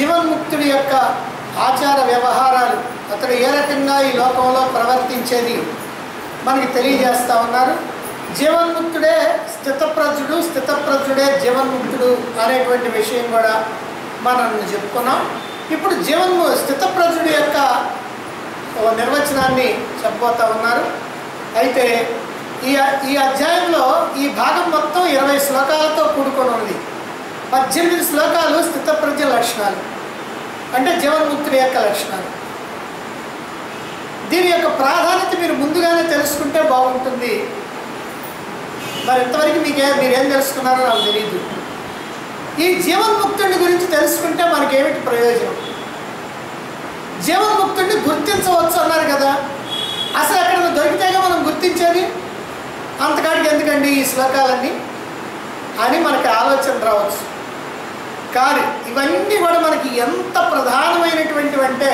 జీవన్ముక్తుడి యొక్క ఆచార వ్యవహారాలు అతడు ఏ రకంగా ఈ లోకంలో ప్రవర్తించేది మనకి తెలియజేస్తా ఉన్నారు జీవన్ముక్తుడే స్థితప్రజ్ఞుడు స్థితప్రజ్ఞుడే జీవన్ముక్తుడు అనేటువంటి విషయం కూడా మనం చెప్పుకున్నాం ఇప్పుడు జీవన్ము స్థితప్రజ్ఞుడి యొక్క ఓ నిర్వచనాన్ని చెప్పబోతా ఉన్నారు అయితే ఈ ఈ అధ్యాయంలో ఈ భాగం మొత్తం ఇరవై శ్లోకాలతో కూడుకొని ఉంది పద్దెనిమిది శ్లోకాలు స్థితప్రజ్ఞ లక్షణాలు అంటే జీవన్ముక్తుడి యొక్క లక్షణాలు దీని యొక్క ప్రాధాన్యత మీరు ముందుగానే తెలుసుకుంటే బాగుంటుంది మరి ఇంతవరకు మీకే మీరేం తెలుసుకున్నారో నాకు తెలియదు ఈ జీవన్ముక్తుడి గురించి తెలుసుకుంటే మనకేమిటి ప్రయోజనం జీవన్ముక్తుడిని గుర్తించవచ్చు అన్నారు కదా అసలు ఎక్కడ దొరికితేగా మనం గుర్తించేది అంతకాడికి ఎందుకండి ఈ శ్లోకాలన్నీ అని మనకి ఆలోచన రావచ్చు కానీ ఇవన్నీ కూడా మనకి ఎంత ప్రధానమైనటువంటివి అంటే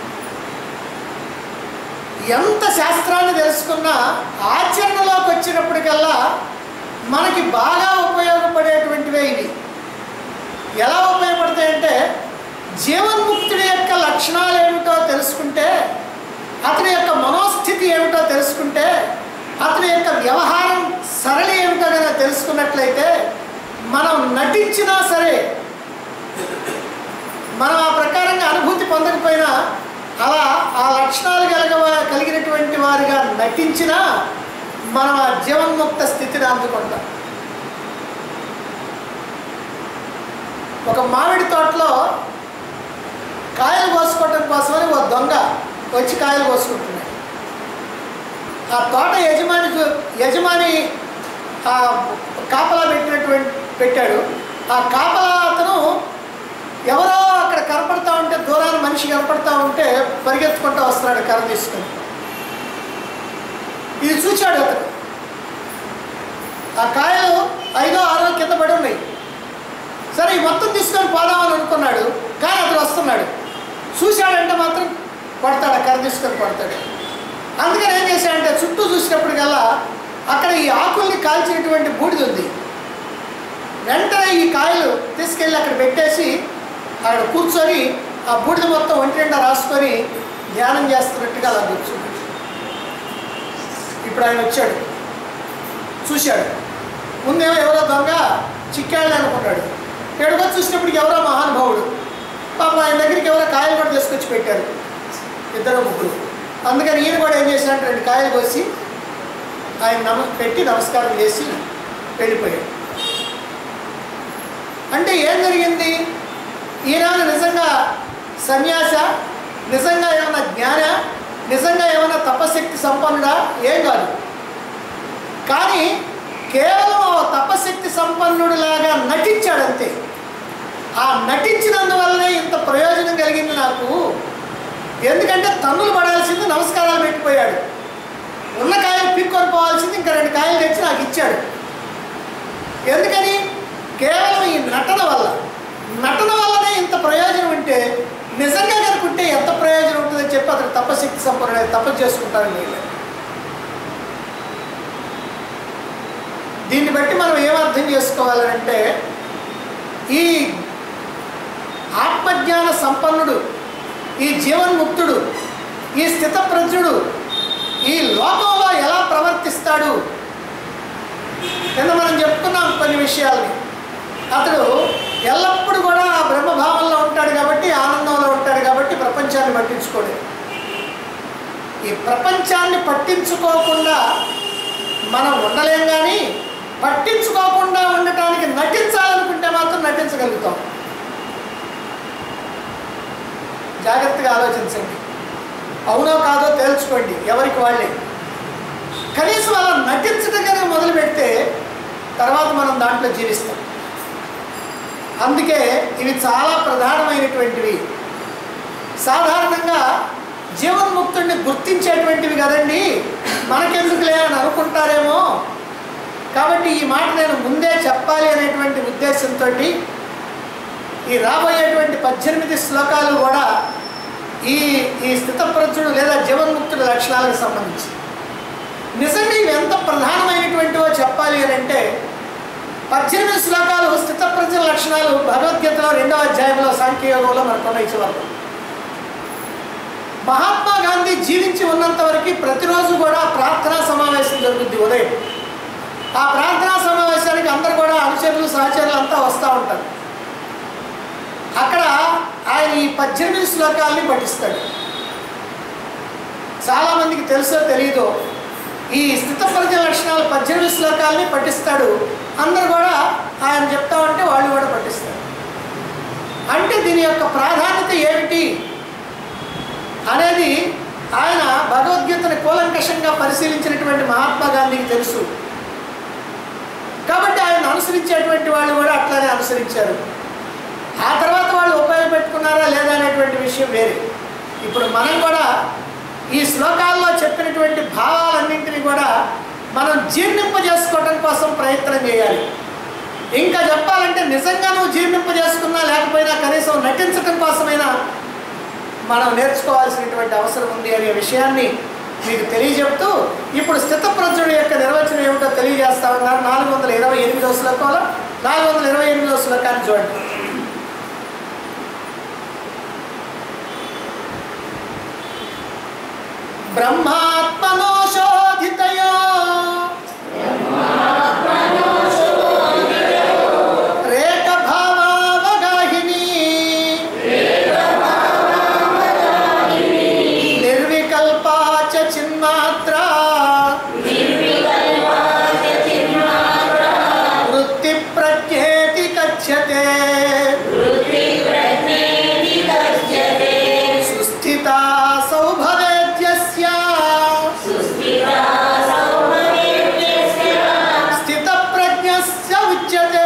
ఎంత శాస్త్రాన్ని తెలుసుకున్నా ఆచరణలోకి వచ్చినప్పటికల్లా మనకి బాగా ఉపయోగపడేటువంటివే ఇవి ఎలా ఉపయోగపడతాయంటే జీవన్ముక్తుడి యొక్క లక్షణాలు ఏమిటో తెలుసుకుంటే అతని యొక్క మనోస్థితి ఏమిటో తెలుసుకుంటే అతని యొక్క వ్యవహారం సరళి ఏమిటో కనుక తెలుసుకున్నట్లయితే మనం నటించినా సరే మనం ఆ ప్రకారంగా అనుభూతి పొందకపోయినా అలా ఆ లక్షణాలు కలగ కలిగినటువంటి వారిగా నటించినా మనం ఆ జీవన్ముక్త స్థితిని అందుకుంటాం ఒక మామిడి తోటలో కాయలు కోసుకోవటం కోసమని ఒక దొంగ వచ్చి కాయలు కోసుకుంటున్నాడు ఆ తోట యజమాని చూ- యజమాని ఆ కాపలా పెట్టినటువంటి పెట్టాడు ఆ కాపలా అతను ఎవరో అక్కడ కనపడతా ఉంటే దూరాన మనిషి కనపడతా ఉంటే పరిగెత్తుకుంటూ వస్తున్నాడు కర్ర తీసుకొని ఇది చూశాడు అతను ఆ కాయలు ఐదో ఆరో కింద పడి ఉన్నాయి సరే ఈ మొత్తం తీసుకొని పోదామని అనుకున్నాడు కానీ అతను వస్తున్నాడు చూశాడంటే మాత్రం కొడతాడు ఆ కర్ర తీసుకొని కొడతాడు అందుకని ఏం చేశాడంటే చుట్టూ చూసినప్పటికల్లా అక్కడ ఈ ఆకుల్ని కాల్చినటువంటి బూడిద ఉంది వెంటనే ఈ కాయలు తీసుకెళ్ళి అక్కడ పెట్టేసి అక్కడ కూర్చొని ఆ బూడిద మొత్తం ఒంటి నిండా రాసుకొని ధ్యానం చేస్తున్నట్టుగా అలా కూర్చున్నాడు ఇప్పుడు ఆయన వచ్చాడు చూశాడు ముందేమో ఎవరో దొంగ చిక్కాళ్ళు అనుకున్నాడు ఎడుగో చూసినప్పటికి ఎవరో మహానుభావుడు పాపం ఆయన దగ్గరికి ఎవరో కాయలు కూడా తీసుకొచ్చి పెట్టారు ఇద్దరు ముగ్గురు అందుకని ఈయన కూడా ఏం చేశాడంటే రెండు కాయలు కోసి ఆయన నమ పెట్టి నమస్కారం చేసి వెళ్ళిపోయాడు అంటే ఏం జరిగింది ఈయన నిజంగా సన్యాస నిజంగా ఏమైనా జ్ఞాన నిజంగా ఏమైనా తపశక్తి సంపన్నుడా ఏం కాదు కానీ కేవలం ఆ తపశక్తి సంపన్నుడిలాగా నటించాడంతే ఆ నటించినందువల్లనే ఇంత ప్రయోజనం కలిగింది నాకు ఎందుకంటే తన్నులు పడాల్సింది నమస్కారాలు పెట్టిపోయాడు ఉన్న కాయలు పిక్కొని పోవాల్సింది ఇంకా రెండు కాయలు తెచ్చి నాకు ఇచ్చాడు ఎందుకని కేవలం ఈ నటన వల్ల నటన వల్లనే ఇంత ప్రయోజనం ఉంటే నిజంగా కనుకుంటే ఎంత ప్రయోజనం ఉంటుందని చెప్పి అతను తపశక్తి సంపన్నుడు తపస్సు చేసుకుంటారని వీళ్ళు దీన్ని బట్టి మనం ఏం అర్థం చేసుకోవాలంటే ఈ ఆత్మజ్ఞాన సంపన్నుడు ఈ జీవన్ముక్తుడు ఈ స్థితప్రజ్ఞుడు ఈ లోకంలో ఎలా ప్రవర్తిస్తాడు కింద మనం చెప్పుకున్నాం కొన్ని విషయాల్ని అతడు ఎల్లప్పుడూ కూడా ఆ బ్రహ్మభావంలో ఉంటాడు కాబట్టి ఆనందంలో ఉంటాడు కాబట్టి ప్రపంచాన్ని పట్టించుకోడు ఈ ప్రపంచాన్ని పట్టించుకోకుండా మనం ఉండలేం కానీ పట్టించుకోకుండా ఉండటానికి నటించాలనుకుంటే మాత్రం నటించగలుగుతాం జాగ్రత్తగా ఆలోచించండి అవునో కాదో తేల్చుకోండి ఎవరికి వాళ్ళే కనీసం అలా నటించడం కనుక మొదలు పెడితే తర్వాత మనం దాంట్లో జీవిస్తాం అందుకే ఇవి చాలా ప్రధానమైనటువంటివి సాధారణంగా జీవన్ముక్తుడిని గుర్తించేటువంటివి కదండి మనకెందుకులే అని అనుకుంటారేమో కాబట్టి ఈ మాట నేను ముందే చెప్పాలి అనేటువంటి ఉద్దేశంతో ఈ రాబోయేటువంటి పద్దెనిమిది శ్లోకాలు కూడా ఈ ఈ స్థితప్రజ్ఞుడు లేదా జీవన్ముక్తుడి లక్షణాలకు సంబంధించి నిజంగా ఇవి ఎంత ప్రధానమైనటువంటివో చెప్పాలి అని అంటే పద్దెనిమిది శ్లోకాలు స్థితప్రజ్ఞ లక్షణాలు భగవద్గీతలో రెండవ అధ్యాయంలో సాంఖ్యయోగంలో మనకున్న ఇచ్చి వరకు మహాత్మా గాంధీ జీవించి ఉన్నంత వరకు ప్రతిరోజు కూడా ప్రార్థనా సమావేశం జరుగుద్ది ఉదయం ఆ ప్రార్థనా సమావేశానికి అందరు కూడా అనుచరులు సహచరులు అంతా వస్తూ ఉంటారు అక్కడ ఆయన ఈ పద్దెనిమిది శ్లోకాలని పఠిస్తాడు చాలామందికి తెలుసో తెలియదో ఈ స్థితప్రజ్ఞ లక్షణాలు పద్దెనిమిది శ్లోకాలని పఠిస్తాడు అందరు కూడా ఆయన చెప్తా ఉంటే వాళ్ళు కూడా పఠిస్తారు అంటే దీని యొక్క ప్రాధాన్యత ఏమిటి అనేది ఆయన భగవద్గీతని కూలంకషంగా పరిశీలించినటువంటి మహాత్మా గాంధీకి తెలుసు కాబట్టి ఆయన అనుసరించేటువంటి వాళ్ళు కూడా అట్లానే అనుసరించారు ఆ తర్వాత వాళ్ళు ఉపయోగపెట్టుకున్నారా లేదా అనేటువంటి విషయం వేరే ఇప్పుడు మనం కూడా ఈ శ్లోకాల్లో చెప్పినటువంటి భావాలన్నింటినీ కూడా మనం జీర్ణింప చేసుకోవడం కోసం ప్రయత్నం చేయాలి ఇంకా చెప్పాలంటే నిజంగా నువ్వు జీర్ణింప చేసుకున్నా లేకపోయినా కనీసం నటించడం కోసమైనా మనం నేర్చుకోవాల్సినటువంటి అవసరం ఉంది అనే విషయాన్ని మీకు తెలియజెప్తూ ఇప్పుడు స్థితప్రజ్ఞుడి యొక్క నిర్వచనం ఏమిటో తెలియజేస్తా ఉన్నారు నాలుగు వందల ఇరవై ఎనిమిదో శ్లోకంలో నాలుగు వందల ఇరవై ఎనిమిదో శ్లోకాన్ని చూడండి బ్రహ్మాత్మనో శోధితయో రేఖ భావావగాహిని నిర్వికల్పా చ చిన్మాత్ర వృత్తి ప్రజ్ఞేతి కథ్యతే సుస్థితా సౌభవేద్యస్య స్థిత ప్రజ్ఞస్య ఉచ్యతే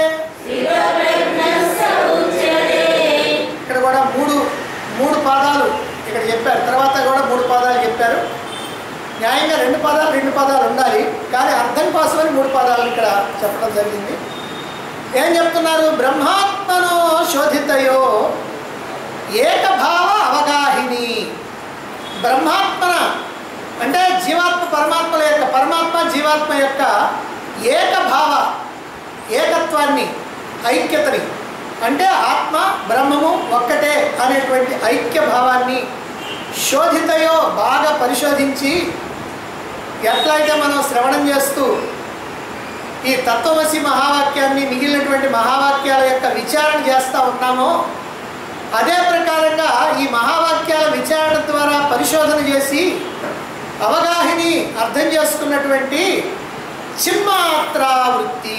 ఇక్కడ కూడా మూడు మూడు పాదాలు ఇక్కడ చెప్పారు తర్వాత కూడా మూడు పాదాలు చెప్పారు న్యాయంగా రెండు పదాలు రెండు పదాలు ఉండాలి కానీ అర్థం కోసమని మూడు పదాలు ఇక్కడ చెప్పడం జరిగింది ఏం చెప్తున్నారు బ్రహ్మాత్మనో శోధితయో ఏకభావ అవగాహిని బ్రహ్మాత్మన అంటే జీవాత్మ పరమాత్మల యొక్క పరమాత్మ జీవాత్మ యొక్క ఏకభావ ఏకత్వాన్ని ఐక్యతని అంటే ఆత్మ బ్రహ్మము ఒక్కటే అనేటువంటి ఐక్య భావాన్ని శోధితయో బాగా పరిశోధించి ఎట్లయితే మనం శ్రవణం చేస్తూ ఈ తత్వమసి మహావాక్యాన్ని మిగిలినటువంటి మహావాక్యాల యొక్క విచారణ చేస్తూ ఉన్నామో అదే ప్రకారంగా ఈ మహావాక్యాల విచారణ ద్వారా పరిశోధన చేసి అవగాహిని అర్థం చేసుకున్నటువంటి చిన్మాత్రావృత్తి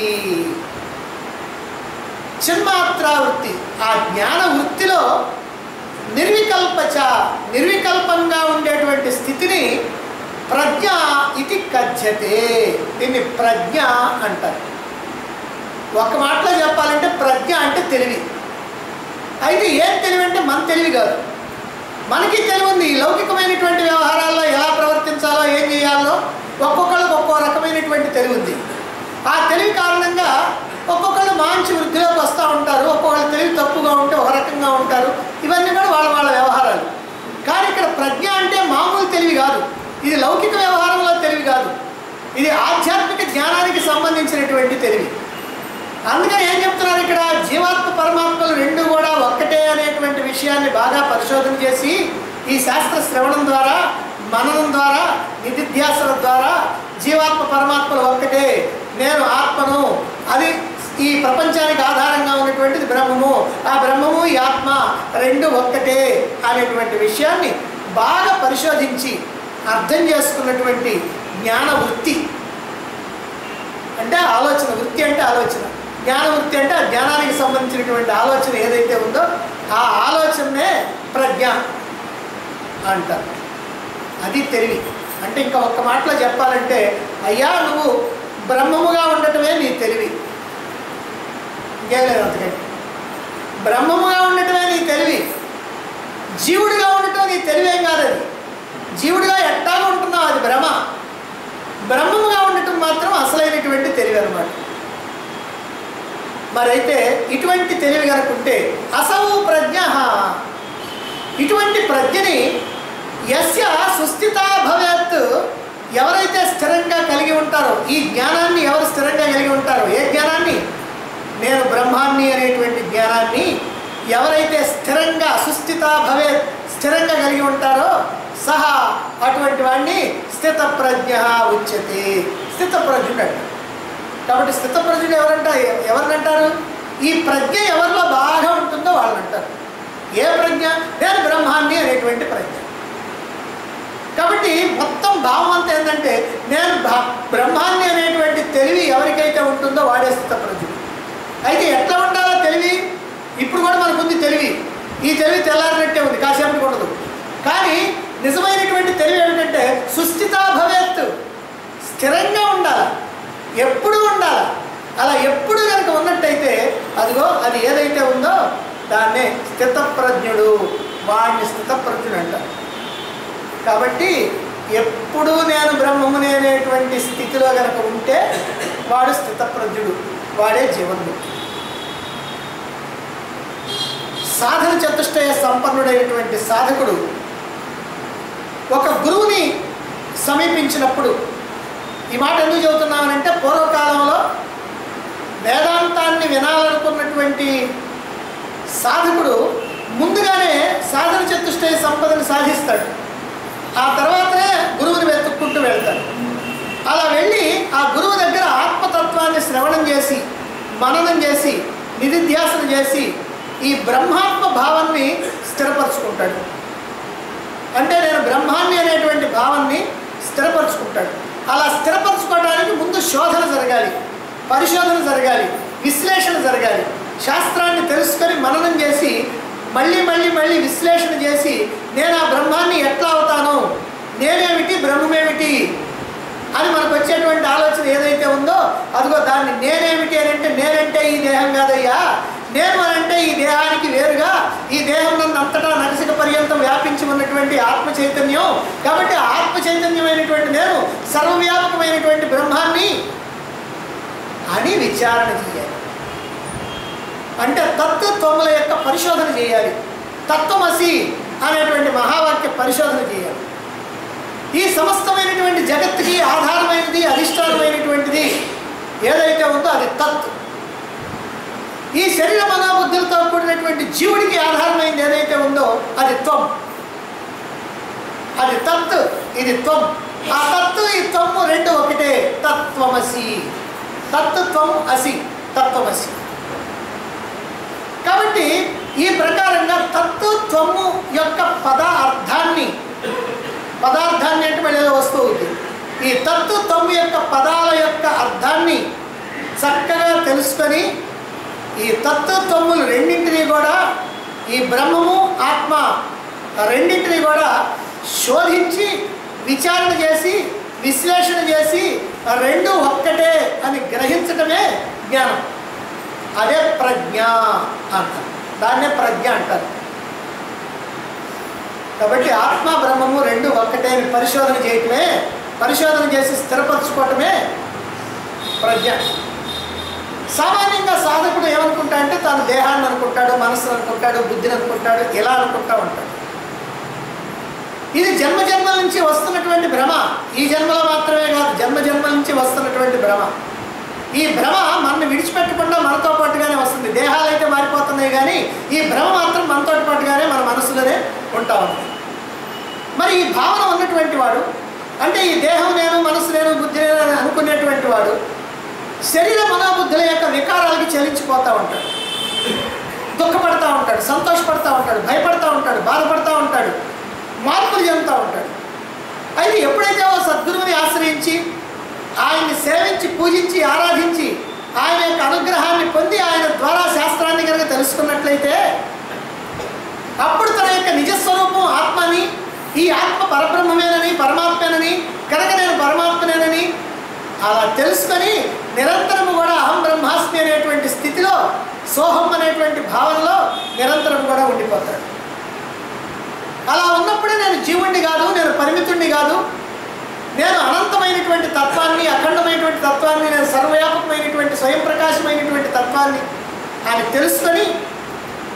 చిన్మాత్రావృత్తి ఆ జ్ఞాన వృత్తిలో నిర్వికల్పచ నిర్వికల్పంగా ఉండేటువంటి స్థితిని ప్రజ్ఞ ఇది కథ్యతే దీన్ని ప్రజ్ఞ అంటారు ఒక మాటలో చెప్పాలంటే ప్రజ్ఞ అంటే తెలివి అయితే ఏం తెలివి అంటే మన తెలివి కాదు మనకి తెలివి ఉంది ఈ లౌకికమైనటువంటి వ్యవహారాల్లో ఎలా ప్రవర్తించాలో ఏం చేయాలో ఒక్కొక్కళ్ళకి ఒక్కో రకమైనటువంటి తెలివి ఉంది ఆ తెలివి కారణంగా ఒక్కొక్కళ్ళు మంచి వృద్ధిలోకి వస్తూ ఉంటారు ఒక్కొక్కళ్ళు తెలివి తప్పుగా ఉంటే ఒక రకంగా ఉంటారు ఇవన్నీ కూడా వాళ్ళ వాళ్ళ వ్యవహారాలు కానీ ఇక్కడ ప్రజ్ఞ అంటే మామూలు తెలివి కాదు ఇది లౌకిక వ్యవహారంలో తెలివి కాదు ఇది ఆధ్యాత్మిక జ్ఞానానికి సంబంధించినటువంటి తెలివి అందుకని ఏం చెప్తున్నారు ఇక్కడ జీవాత్మ పరమాత్మలు రెండు కూడా ఒక్కటే అనేటువంటి విషయాన్ని బాగా పరిశోధన చేసి ఈ శాస్త్ర శ్రవణం ద్వారా మననం ద్వారా నిధిధ్యాసన ద్వారా జీవాత్మ పరమాత్మలు ఒక్కటే నేను ఆత్మను అది ఈ ప్రపంచానికి ఆధారంగా ఉన్నటువంటిది బ్రహ్మము ఆ బ్రహ్మము ఈ ఆత్మ రెండు ఒక్కటే అనేటువంటి విషయాన్ని బాగా పరిశోధించి అర్థం చేసుకున్నటువంటి జ్ఞాన వృత్తి అంటే ఆలోచన వృత్తి అంటే ఆలోచన జ్ఞాన వృత్తి అంటే ఆ జ్ఞానానికి సంబంధించినటువంటి ఆలోచన ఏదైతే ఉందో ఆ ఆలోచనే ప్రజ్ఞ అంటారు అది తెలివి అంటే ఇంకా ఒక్క మాటలో చెప్పాలంటే అయ్యా నువ్వు బ్రహ్మముగా ఉండటమే నీ తెలివి ఇంకేం లేదు అంతకంటే బ్రహ్మముగా ఉండటమే నీ తెలివి జీవుడిగా ఉండటం నీ తెలివేం కాదు అది జీవుడిగా ఎట్టాగా ఉంటున్నావు అది భ్రమ బ్రహ్మముగా ఉండటం మాత్రం అసలైనటువంటి తెలివి అనమాట మరైతే ఇటువంటి తెలివి కనుకుంటే అసవు ప్రజ్ఞ ఇటువంటి ప్రజ్ఞని యస్య సుస్థిత భవేత్ ఎవరైతే స్థిరంగా కలిగి ఉంటారో ఈ జ్ఞానాన్ని ఎవరు స్థిరంగా కలిగి ఉంటారో ఏ జ్ఞానాన్ని నేను బ్రహ్మాన్ని అనేటువంటి జ్ఞానాన్ని ఎవరైతే స్థిరంగా సుస్థిత భవే స్థిరంగా కలిగి ఉంటారో సహా అటువంటి వాడిని స్థిత ప్రజ్ఞ ఉచ్యతే స్థిత ప్రజ్ఞుడు అంటారు కాబట్టి స్థిత ప్రజ్ఞుడు ఎవరంటారు ఎవరినంటారు ఈ ప్రజ్ఞ ఎవరిలో బాగా ఉంటుందో వాళ్ళని అంటారు ఏ ప్రజ్ఞ నేను బ్రహ్మాన్ని అనేటువంటి ప్రజ్ఞ కాబట్టి మొత్తం భావం అంతా ఏంటంటే నేను భ- బ్రహ్మాన్ని అనేటువంటి తెలివి ఎవరికైతే ఉంటుందో వాడే స్థితప్రజ్ఞుడు అయితే ఎట్లా ఉండాలో తెలివి ఇప్పుడు కూడా మనకు ఉంది తెలివి ఈ తెలివి తెల్లారినట్టే ఉంది కాసేపటికి ఉండదు కానీ నిజమైనటువంటి తెలివి ఏమిటంటే సుస్థితా భవేత్ స్థిరంగా ఉండాలి ఎప్పుడు ఉండాలి అలా ఎప్పుడు కనుక ఉన్నట్టయితే అదిగో అది ఏదైతే ఉందో దాన్నే స్థితప్రజ్ఞుడు వాడిని స్థితప్రజ్ఞుడు అంటారు కాబట్టి ఎప్పుడూ నేను బ్రహ్మముని అనేటువంటి స్థితిలో కనుక ఉంటే వాడు స్థితప్రజ్ఞుడు వాడే జీవన్ముక్తి సాధన చతుష్టయ సంపన్నుడైనటువంటి సాధకుడు ఒక గురువుని సమీపించినప్పుడు ఈ మాట ఎందుకు చెబుతున్నామనంటే పూర్వకాలంలో వేదాంతాన్ని వినాలనుకున్నటువంటి సాధకుడు ముందుగానే సాధన చతుష్టయ సంపదను సాధిస్తాడు ఆ తర్వాతనే గురువుని వెతుక్కుంటూ వెళ్తాడు అలా వెళ్ళి ఆ గురువు దగ్గర ఆత్మతత్వాన్ని శ్రవణం చేసి మననం చేసి నిధిధ్యాసన చేసి ఈ బ్రహ్మాత్మ భావాన్ని స్థిరపరచుకుంటాడు అంటే నేను బ్రహ్మాన్ని అనేటువంటి భావాన్ని స్థిరపరచుకుంటాడు అలా స్థిరపరచుకోవడానికి ముందు శోధన జరగాలి పరిశోధన జరగాలి విశ్లేషణ జరగాలి శాస్త్రాన్ని తెలుసుకొని మననం చేసి మళ్ళీ మళ్ళీ మళ్ళీ విశ్లేషణ చేసి నేను ఆ బ్రహ్మాన్ని ఎట్లా అవుతాను నేనేమిటి బ్రహ్మమేమిటి అని మనకు వచ్చేటువంటి ఆలోచన ఏదైతే ఉందో అదిగో దాన్ని నేనేమిటి అని అంటే నేనంటే ఈ దేహం కాదయ్యా నేను అని అంటే ఈ దేహానికి వేరుగా ఈ దేహం నన్ను అంతటా నరసిక పర్యంతం వ్యాపించి ఉన్నటువంటి ఆత్మ చైతన్యం కాబట్టి ఆ ఆత్మ చైతన్యమైనటువంటి నేను సర్వవ్యాపకమైనటువంటి బ్రహ్మాన్ని అని విచారణ చేయాలి అంటే తత్వముల యొక్క పరిశోధన చేయాలి తత్వమసి అనేటువంటి మహావాక్య పరిశోధన చేయాలి ఈ సమస్తమైనటువంటి జగత్తుకి ఆధారమైనది అధిష్టానమైనటువంటిది ఏదైతే ఉందో అది తత్ ఈ శరీర మనోబుద్ధులతో కూడినటువంటి జీవుడికి ఆధారమైనది ఏదైతే ఉందో అది త్వం అది తత్ ఇది త్వం ఆ తత్తు ఈ త్వము రెండు ఒకటే తత్వమసి తత్ త్వం అసి తత్వమసి కాబట్టి ఈ ప్రకారంగా తత్తు త్వము యొక్క పద అర్థాన్ని పదార్థాన్ని అంటే మళ్ళీ ఏదో వస్తువు ఉంది ఈ తత్తు తమ్ము యొక్క పదాల యొక్క అర్థాన్ని చక్కగా తెలుసుకొని ఈ తత్తు తమ్ములు రెండింటినీ కూడా ఈ బ్రహ్మము ఆత్మ ఆ రెండింటినీ కూడా శోధించి విచారణ చేసి విశ్లేషణ చేసి ఆ రెండు ఒక్కటే అని గ్రహించటమే జ్ఞానం అదే ప్రజ్ఞ అంటారు దాన్నే ప్రజ్ఞ అంటారు కాబట్టి ఆత్మ బ్రహ్మము రెండు ఒక్కటే అని పరిశోధన చేయటమే పరిశోధన చేసి స్థిరపరచుకోవటమే ప్రజ్ఞ సామాన్యంగా సాధకుడు ఏమనుకుంటా అంటే తన దేహాన్ని అనుకుంటాడు మనసును అనుకుంటాడు బుద్ధిని అనుకుంటాడు ఇలా అనుకుంటా ఉంటాడు ఇది జన్మ జన్మల నుంచి వస్తున్నటువంటి భ్రమ ఈ జన్మలో మాత్రమే కాదు జన్మ జన్మల నుంచి వస్తున్నటువంటి భ్రమ ఈ భ్రమ మనల్ని విడిచిపెట్టకుండా మనతో పాటుగానే వస్తుంది దేహాలు అయితే మారిపోతున్నాయి కానీ ఈ భ్రమ మాత్రం మనతో పాటుగానే మన మనసులోనే ఉంటా ఉంది మరి ఈ భావన ఉన్నటువంటి వాడు అంటే ఈ దేహం నేను మనసు నేను బుద్ధి నేను అని అనుకునేటువంటి వాడు శరీర మనోబుద్ధుల యొక్క వికారాలకి చెల్లించిపోతూ ఉంటాడు దుఃఖపడతా ఉంటాడు సంతోషపడతా ఉంటాడు భయపడతా ఉంటాడు బాధపడతా ఉంటాడు మార్పులు చెందుతూ ఉంటాడు అయితే ఎప్పుడైతే ఓ సద్గురువుని ఆశ్రయించి ఆయన్ని సేవించి పూజించి ఆరాధించి ఆయన యొక్క అనుగ్రహాన్ని పొంది ఆయన ద్వారా శాస్త్రాన్ని కనుక తెలుసుకున్నట్లయితే అప్పుడు తన యొక్క నిజస్వరూపం ఆత్మని ఈ ఆత్మ పరబ్రహ్మమేనని పరమాత్మేనని కనుక నేను పరమాత్మనేనని అలా తెలుసుకొని నిరంతరము కూడా అహం బ్రహ్మాస్మి అనేటువంటి స్థితిలో సోహం అనేటువంటి భావనలో నిరంతరం కూడా ఉండిపోతాడు అలా ఉన్నప్పుడే నేను జీవుణ్ణి కాదు నేను పరిమితుణ్ణి కాదు నేను అనంతమైనటువంటి తత్వాన్ని అఖండమైనటువంటి తత్వాన్ని నేను సర్వవ్యాపకమైనటువంటి స్వయం ప్రకాశమైనటువంటి తత్వాన్ని ఆయన తెలుసుకొని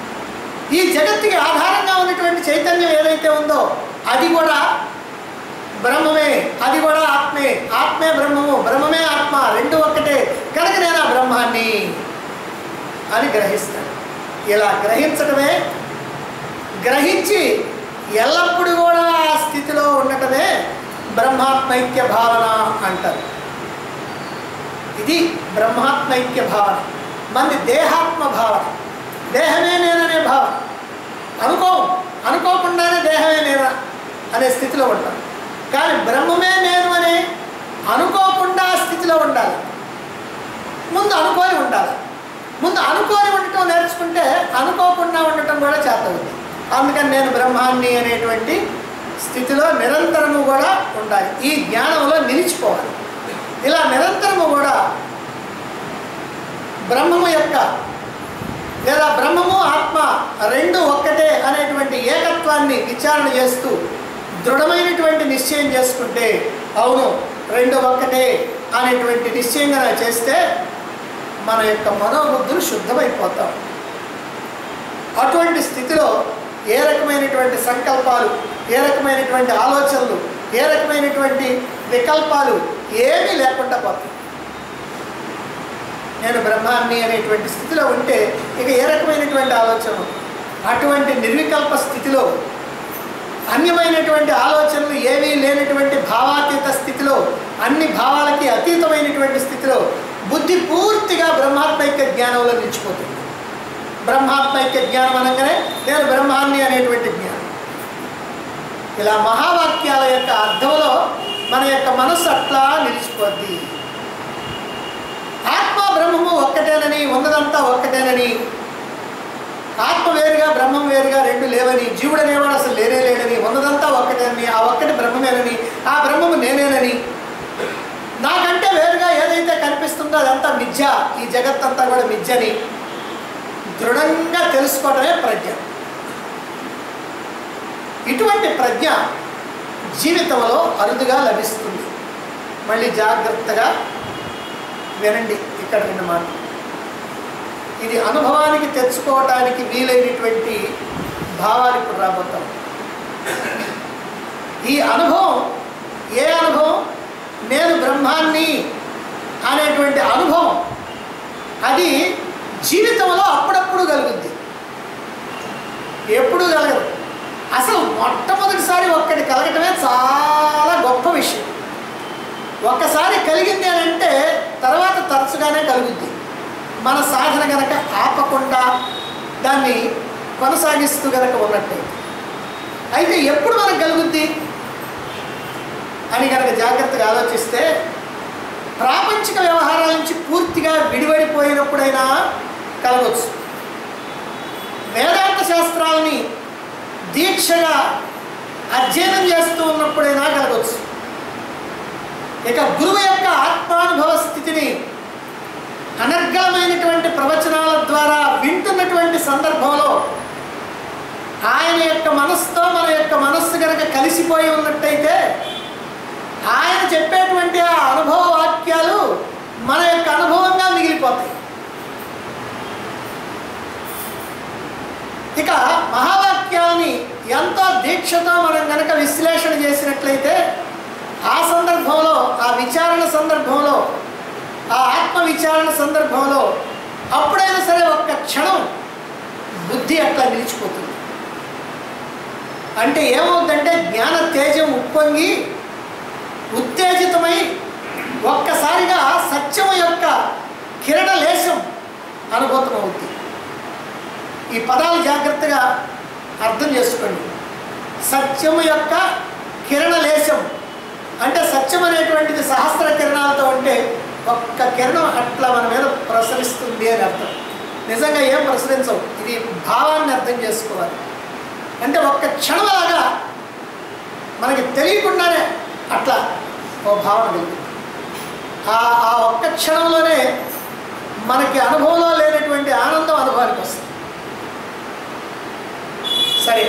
ఈ జగత్తుకి ఆధారంగా ఉన్నటువంటి చైతన్యం ఏదైతే ఉందో అది కూడా బ్రహ్మమే అది కూడా ఆత్మే ఆత్మే బ్రహ్మము బ్రహ్మమే ఆత్మ రెండు ఒక్కటే కనుక నేను ఆ బ్రహ్మాన్ని అని గ్రహిస్తాను ఇలా గ్రహించడమే గ్రహించి ఎల్లప్పుడూ కూడా ఆ స్థితిలో ఉండటమే బ్రహ్మాత్మైక్య భావన అంటారు ఇది బ్రహ్మాత్మైక్య భావన మంది దేహాత్మ భావన దేహమే నేననే భావన అనుకో అనుకోకుండానే దేహమే నేనా అనే స్థితిలో ఉంటాం కానీ బ్రహ్మమే నేను అనే అనుకోకుండా ఆ స్థితిలో ఉండాలి ముందు అనుకోని ఉండాలి ముందు అనుకోని ఉండటం నేర్చుకుంటే అనుకోకుండా ఉండటం కూడా చేతవుతుంది అందుకని నేను బ్రహ్మాన్ని అనేటువంటి స్థితిలో నిరంతరము కూడా ఉండాలి ఈ జ్ఞానంలో నిలిచిపోవాలి ఇలా నిరంతరము కూడా బ్రహ్మము యొక్క లేదా బ్రహ్మము ఆత్మ రెండు ఒక్కటే అనేటువంటి ఏకత్వాన్ని విచారణ చేస్తూ దృఢమైనటువంటి నిశ్చయం చేసుకుంటే అవును రెండు ఒక్కటే అనేటువంటి నిశ్చయంగా చేస్తే మన యొక్క మనోబుద్ధులు శుద్ధమైపోతాం అటువంటి స్థితిలో ఏ రకమైనటువంటి సంకల్పాలు ఏ రకమైనటువంటి ఆలోచనలు ఏ రకమైనటువంటి వికల్పాలు ఏమీ లేకుండా పోతాయి నేను బ్రహ్మాన్ని అనేటువంటి స్థితిలో ఉంటే ఇక ఏ రకమైనటువంటి ఆలోచన అటువంటి నిర్వికల్ప స్థితిలో అన్యమైనటువంటి ఆలోచనలు ఏమీ లేనటువంటి భావాతీత స్థితిలో అన్ని భావాలకి అతీతమైనటువంటి స్థితిలో బుద్ధి పూర్తిగా బ్రహ్మాత్మైక్య జ్ఞానంలో నిలిచిపోతుంది బ్రహ్మాత్మైక్య జ్ఞానం అనగానే నేను బ్రహ్మాన్ని అనేటువంటి జ్ఞానం ఇలా మహావాక్యాల యొక్క అర్థంలో మన యొక్క మనస్సు అట్లా నిలిచిపోద్ది ఆత్మ బ్రహ్మము ఒక్కటేనని ఉన్నదంతా ఒక్కటేనని ఆత్మ వేరుగా బ్రహ్మం వేరుగా రెండు లేవని జీవుడు అనేవాడు అసలు లేనే లేడని ఉన్నదంతా ఒక్కటేనని ఆ ఒక్కటి బ్రహ్మమేనని ఆ బ్రహ్మము నేనేనని నాకంటే వేరుగా ఏదైతే కనిపిస్తుందో అదంతా మిథ్య ఈ జగత్తంతా కూడా మిథ్యని దృఢంగా తెలుసుకోవడమే ప్రజ్ఞ ఇటువంటి ప్రజ్ఞ జీవితంలో అరుదుగా లభిస్తుంది మళ్ళీ జాగ్రత్తగా వినండి ఇక్కడ రెండు మాటలు ఇది అనుభవానికి తెచ్చుకోవటానికి వీలైనటువంటి భావాలు ఇప్పుడు రాబోతాం ఈ అనుభవం ఏ అనుభవం నేను బ్రహ్మాన్ని అనేటువంటి అనుభవం అది జీవితంలో అప్పుడప్పుడు కలుగుద్ది ఎప్పుడు కలగదు అసలు మొట్టమొదటిసారి ఒక్కటి కలగటమే చాలా గొప్ప విషయం ఒక్కసారి కలిగింది అని అంటే తర్వాత తరచుగానే కలుగుద్ది మన సాధన గనక ఆపకుండా దాన్ని కొనసాగిస్తూ గనక ఉన్నట్టయితే అయితే ఎప్పుడు మనకు కలుగుద్ది అని కనుక జాగ్రత్తగా ఆలోచిస్తే ప్రాపంచిక వ్యవహారాల నుంచి పూర్తిగా విడివడిపోయినప్పుడైనా కలగవచ్చు వేదాంత శాస్త్రాలని దీక్షగా అధ్యయనం చేస్తూ ఉన్నప్పుడైనా కలగవచ్చు ఇక గురువు యొక్క ఆత్మానుభవ స్థితిని అనర్గళమైనటువంటి ప్రవచనాల ద్వారా వింటున్నటువంటి సందర్భంలో ఆయన యొక్క మనస్సుతో మన యొక్క మనస్సు కనుక కలిసిపోయి ఉన్నట్టయితే ఆయన చెప్పేటువంటి ఆ అనుభవ వాక్యాలు మన యొక్క అనుభవంగా మిగిలిపోతాయి ఇక మహావాక్యాలని ఎంతో దీక్షతో మనం కనుక విశ్లేషణ చేసినట్లయితే ఆ సందర్భంలో ఆ విచారణ సందర్భంలో ఆ ఆత్మ విచారణ సందర్భంలో అప్పుడైనా సరే ఒక్క క్షణం బుద్ధి అట్లా నిలిచిపోతుంది అంటే ఏమవుతుందంటే జ్ఞాన తేజం ఉప్పొంగి ఉత్తేజితమై ఒక్కసారిగా సత్యము యొక్క కిరణ లేశం అనుభూతం అవుద్ది ఈ పదాలు జాగ్రత్తగా అర్థం చేసుకోండి సత్యము యొక్క కిరణ లేశం అంటే సత్యం అనేటువంటిది సహస్ర కిరణాలతో ఉంటే ఒక్క కిరణం అట్లా మన మీద ప్రసరిస్తుంది అని అర్థం నిజంగా ఏం ప్రసరించవు ఇది భావాన్ని అర్థం చేసుకోవాలి అంటే ఒక్క క్షణంలాగా మనకి తెలియకుండానే అట్లా ఓ భావన కలుగుతుంది ఆ ఆ ఒక్క క్షణంలోనే మనకి అనుభవంలో లేనటువంటి ఆనందం అనుభవానికి వస్తుంది సరే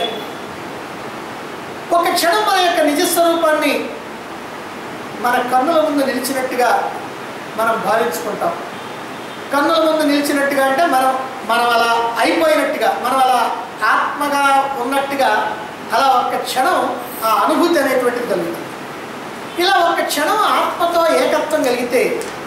ఒక క్షణం మన యొక్క నిజస్వరూపాన్ని మన కన్నుల ముందు నిలిచినట్టుగా మనం భావించుకుంటాం కన్నుల ముందు నిలిచినట్టుగా అంటే మనం మనం అలా అయిపోయినట్టుగా మనం అలా ఆత్మగా ఉన్నట్టుగా అలా ఒక్క క్షణం ఆ అనుభూతి అనేటువంటిది కలుగుతుంది ఇలా ఒక క్షణం ఆత్మతో ఏకత్వం కలిగితే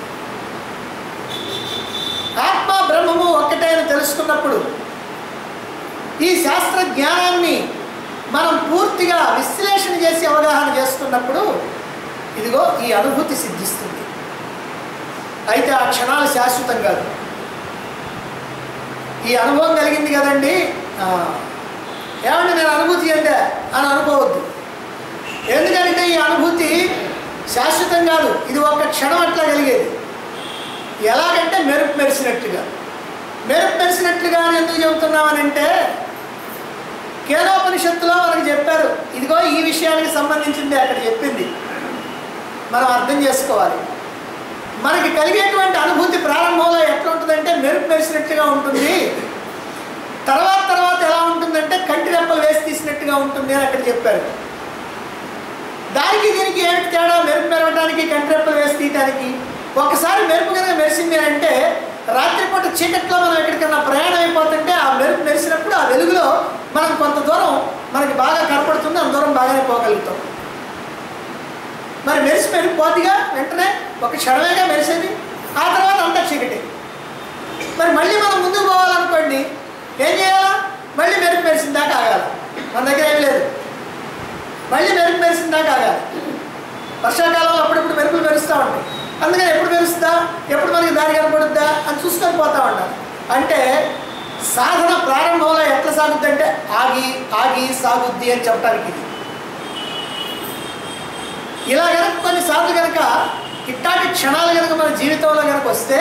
ఆత్మ బ్రహ్మము ఒక్కటే అని తెలుసుకున్నప్పుడు ఈ శాస్త్ర జ్ఞానాన్ని మనం పూర్తిగా విశ్లేషణ చేసి అవగాహన చేసుకున్నప్పుడు ఇదిగో ఈ అనుభూతి సిద్ధిస్తుంది అయితే ఆ క్షణాలు శాశ్వతం కాదు ఈ అనుభవం కలిగింది కదండి ఆ, ఏమండి నేను అనుభూతి చెందా అని అనుకోవద్దు ఎందుకంటే ఈ అనుభూతి శాశ్వతం కాదు ఇది ఒక క్షణం అట్లా కలిగేది ఎలాగంటే మెరుపు మెరిసినట్టుగా మెరుపు మెరిసినట్లుగా అని ఎందుకు చెబుతున్నామనంటే కేనోపనిషత్తులో మనకు చెప్పారు ఇదిగో ఈ విషయానికి సంబంధించింది అక్కడ చెప్పింది మనం అర్థం చేసుకోవాలి మనకి కలిగేటువంటి అనుభూతి ప్రారంభంలో ఎట్లా ఉంటుందంటే మెరుపు మెరిసినట్టుగా ఉంటుంది తర్వాత తర్వాత ఎలా ఉంటుందంటే కంటి రెప్పలు వేసి తీసినట్టుగా ఉంటుంది అని అక్కడ చెప్పారు దానికి దీనికి ఏంటి తేడా మెరుపు మెరవడానికి కంటి రెప్పలు వేసి తీయటానికి ఒకసారి మెరుపు కనుక మెరిసింది అని అంటే రాత్రిపూట చీకట్లో మనం ఎక్కడికైనా ప్రయాణం అయిపోతుంటే ఆ మెరుపు మెరిసినప్పుడు ఆ వెలుగులో మనం కొంత దూరం మనకి బాగా కనపడుతుంది అంత దూరం బాగానే పోగలుగుతాం మరి మెరిసి మెరిగిపోద్దిగా వెంటనే ఒక క్షణమేగా మెరిసేది ఆ తర్వాత అంతా చీకటి మరి మళ్ళీ మనం ముందుకు పోవాలనుకోండి ఏం చేయాలా మళ్ళీ మెరుపు మెరిసిన దాకా ఆగాలి మన దగ్గర ఏం లేదు మళ్ళీ మెరుపు మెరిసిన దాకా ఆగాలి వర్షాకాలంలో అప్పుడప్పుడు మెరుపులు మెరుస్తూ ఉంటాయి అందుకని ఎప్పుడు మెరుస్తుందా ఎప్పుడు మనకి దారి కనపడుద్దా అని చూసుకొని పోతా ఉండాలి అంటే సాధన ప్రారంభంలో ఎట్లా సాగుద్ది అంటే ఆగి ఆగి సాగుద్ది అని చెప్పడానికి ఇది ఇలా కనుక కొన్నిసార్లు కనుక ఇట్లాంటి క్షణాలు కనుక మన జీవితంలో కనుక వస్తే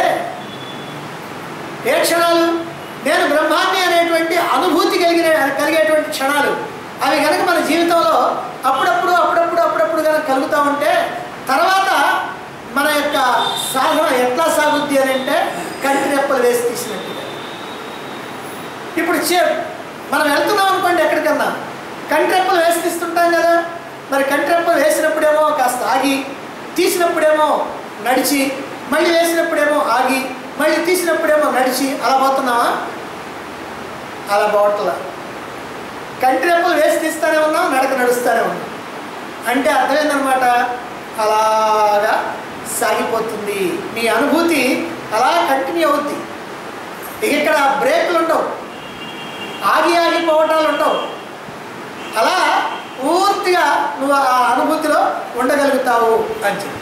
ఏ క్షణాలు నేను బ్రహ్మాన్ని అనేటువంటి అనుభూతి కలిగిన కలిగేటువంటి క్షణాలు అవి కనుక మన జీవితంలో అప్పుడప్పుడు అప్పుడప్పుడు అప్పుడప్పుడు కనుక కలుగుతూ ఉంటే తర్వాత మన యొక్క సాధన ఎట్లా సాగుద్ది అని అంటే కంటి రెప్పలు వేసి తీసినట్టుగా ఇప్పుడు చే మనం వెళ్తున్నాం అనుకోండి ఎక్కడికన్నా కంటి రెప్పలు వేసి తీస్తుంటాం కదా మరి కంటి రెప్పలు వేసినప్పుడేమో కాస్త ఆగి తీసినప్పుడేమో నడిచి మళ్ళీ వేసినప్పుడేమో ఆగి మళ్ళీ తీసినప్పుడేమో నడిచి అలా పోతున్నావా అలా పోవట్లా కంటి రెప్పలు వేసి తీస్తానే ఉన్నాం నడక నడుస్తూనే ఉన్నాం అంటే అర్థమైందనమాట అలాగా సాగిపోతుంది మీ అనుభూతి అలా కంటిన్యూ అవుద్ది ఇక ఇక్కడ బ్రేకులు ఉండవు ఆగి ఆగిపోవటాలు ఉండవు అలా పూర్తిగా నువ్వు ఆ అనుభూతిలో ఉండగలుగుతావు అని చెప్పి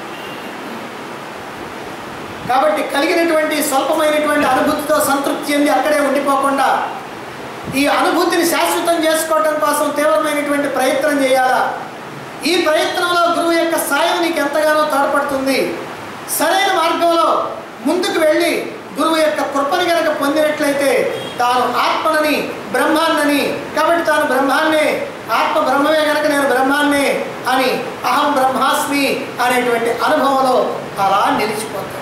కాబట్టి కలిగినటువంటి స్వల్పమైనటువంటి అనుభూతితో సంతృప్తి చెంది అక్కడే ఉండిపోకుండా ఈ అనుభూతిని శాశ్వతం చేసుకోవటం కోసం తీవ్రమైనటువంటి ప్రయత్నం చేయాలా ఈ ప్రయత్నంలో గురువు యొక్క సాయం నీకు ఎంతగానో తోడ్పడుతుంది సరైన మార్గంలో ముందుకు వెళ్ళి గురువు యొక్క కృపని గనక పొందినట్లయితే తాను ఆత్మనని బ్రహ్మాన్నని కాబట్టి తాను బ్రహ్మాన్నే ఆత్మ బ్రహ్మమే గనక నేను బ్రహ్మాన్నే అని అహం బ్రహ్మాస్మి అనేటువంటి అనుభవంలో అలా నిలిచిపోతాడు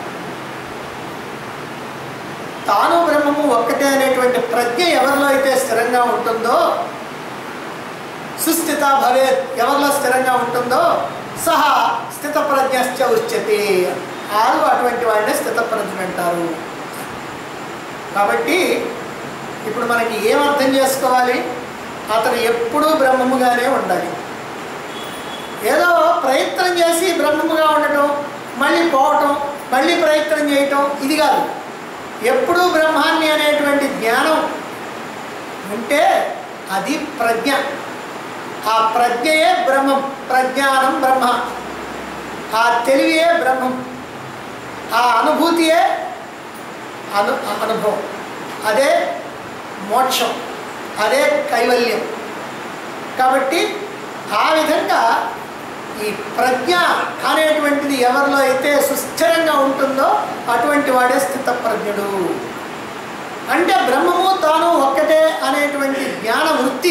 తాను బ్రహ్మము ఒక్కటే అనేటువంటి ప్రజ్ఞ ఎవరిలో అయితే స్థిరంగా ఉంటుందో సుస్థిత భవేత్ ఎవరిలో స్థిరంగా ఉంటుందో సహా స్థిత ప్రజ్ఞశ్చ ఉచ్యతే ఆరు అటువంటి వాడినే స్థిత ప్రజ్ఞ అంటారు కాబట్టి ఇప్పుడు మనకి ఏం అర్థం చేసుకోవాలి అతను ఎప్పుడూ బ్రహ్మముగానే ఉండాలి ఏదో ప్రయత్నం చేసి బ్రహ్మముగా ఉండటం మళ్ళీ పోవటం మళ్ళీ ప్రయత్నం చేయటం ఇది కాదు ఎప్పుడూ బ్రహ్మాన్ని అనేటువంటి జ్ఞానం ఉంటే అది ప్రజ్ఞ ఆ ప్రజ్ఞయే బ్రహ్మం ప్రజ్ఞానం బ్రహ్మ ఆ తెలివియే బ్రహ్మం ఆ అనుభూతియే అను అనుభవం అదే మోక్షం అదే కైవల్యం కాబట్టి ఆ విధంగా ఈ ప్రజ్ఞ అనేటువంటిది ఎవరిలో అయితే సుస్థిరంగా ఉంటుందో అటువంటి వాడే స్థితప్రజ్ఞుడు అంటే బ్రహ్మము తాను ఒక్కటే అనేటువంటి జ్ఞాన వృత్తి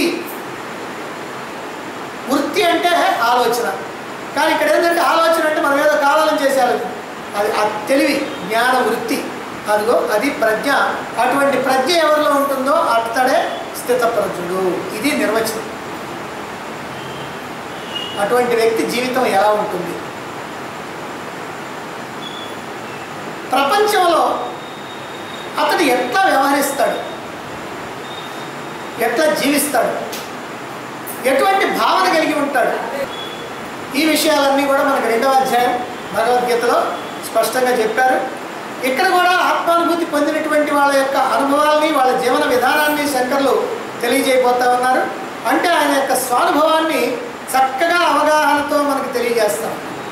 వృత్తి అంటే ఆలోచన కానీ ఇక్కడ ఏంటంటే ఆలోచన అంటే మనం ఏదో కావాలని చేసే ఆలోచన అది ఆ తెలివి జ్ఞాన వృత్తి అదిగో అది ప్రజ్ఞ అటువంటి ప్రజ్ఞ ఎవరిలో ఉంటుందో అతడే స్థితప్రజ్ఞుడు ఇది నిర్వచనం అటువంటి వ్యక్తి జీవితం ఎలా ఉంటుంది ప్రపంచంలో అతడు ఎట్లా వ్యవహరిస్తాడు ఎట్లా జీవిస్తాడు ఎటువంటి భావన కలిగి ఉంటాడు ఈ విషయాలన్నీ కూడా మనకు రెండవ అధ్యాయం భగవద్గీతలో స్పష్టంగా చెప్పారు ఇక్కడ కూడా ఆత్మానుభూతి పొందినటువంటి వాళ్ళ యొక్క అనుభవాల్ని వాళ్ళ జీవన విధానాన్ని శంకర్లు తెలియజేయబోతా ఉన్నారు అంటే ఆయన యొక్క స్వానుభవాన్ని చక్కగా అవగాహనతో మనకు తెలియజేస్తాం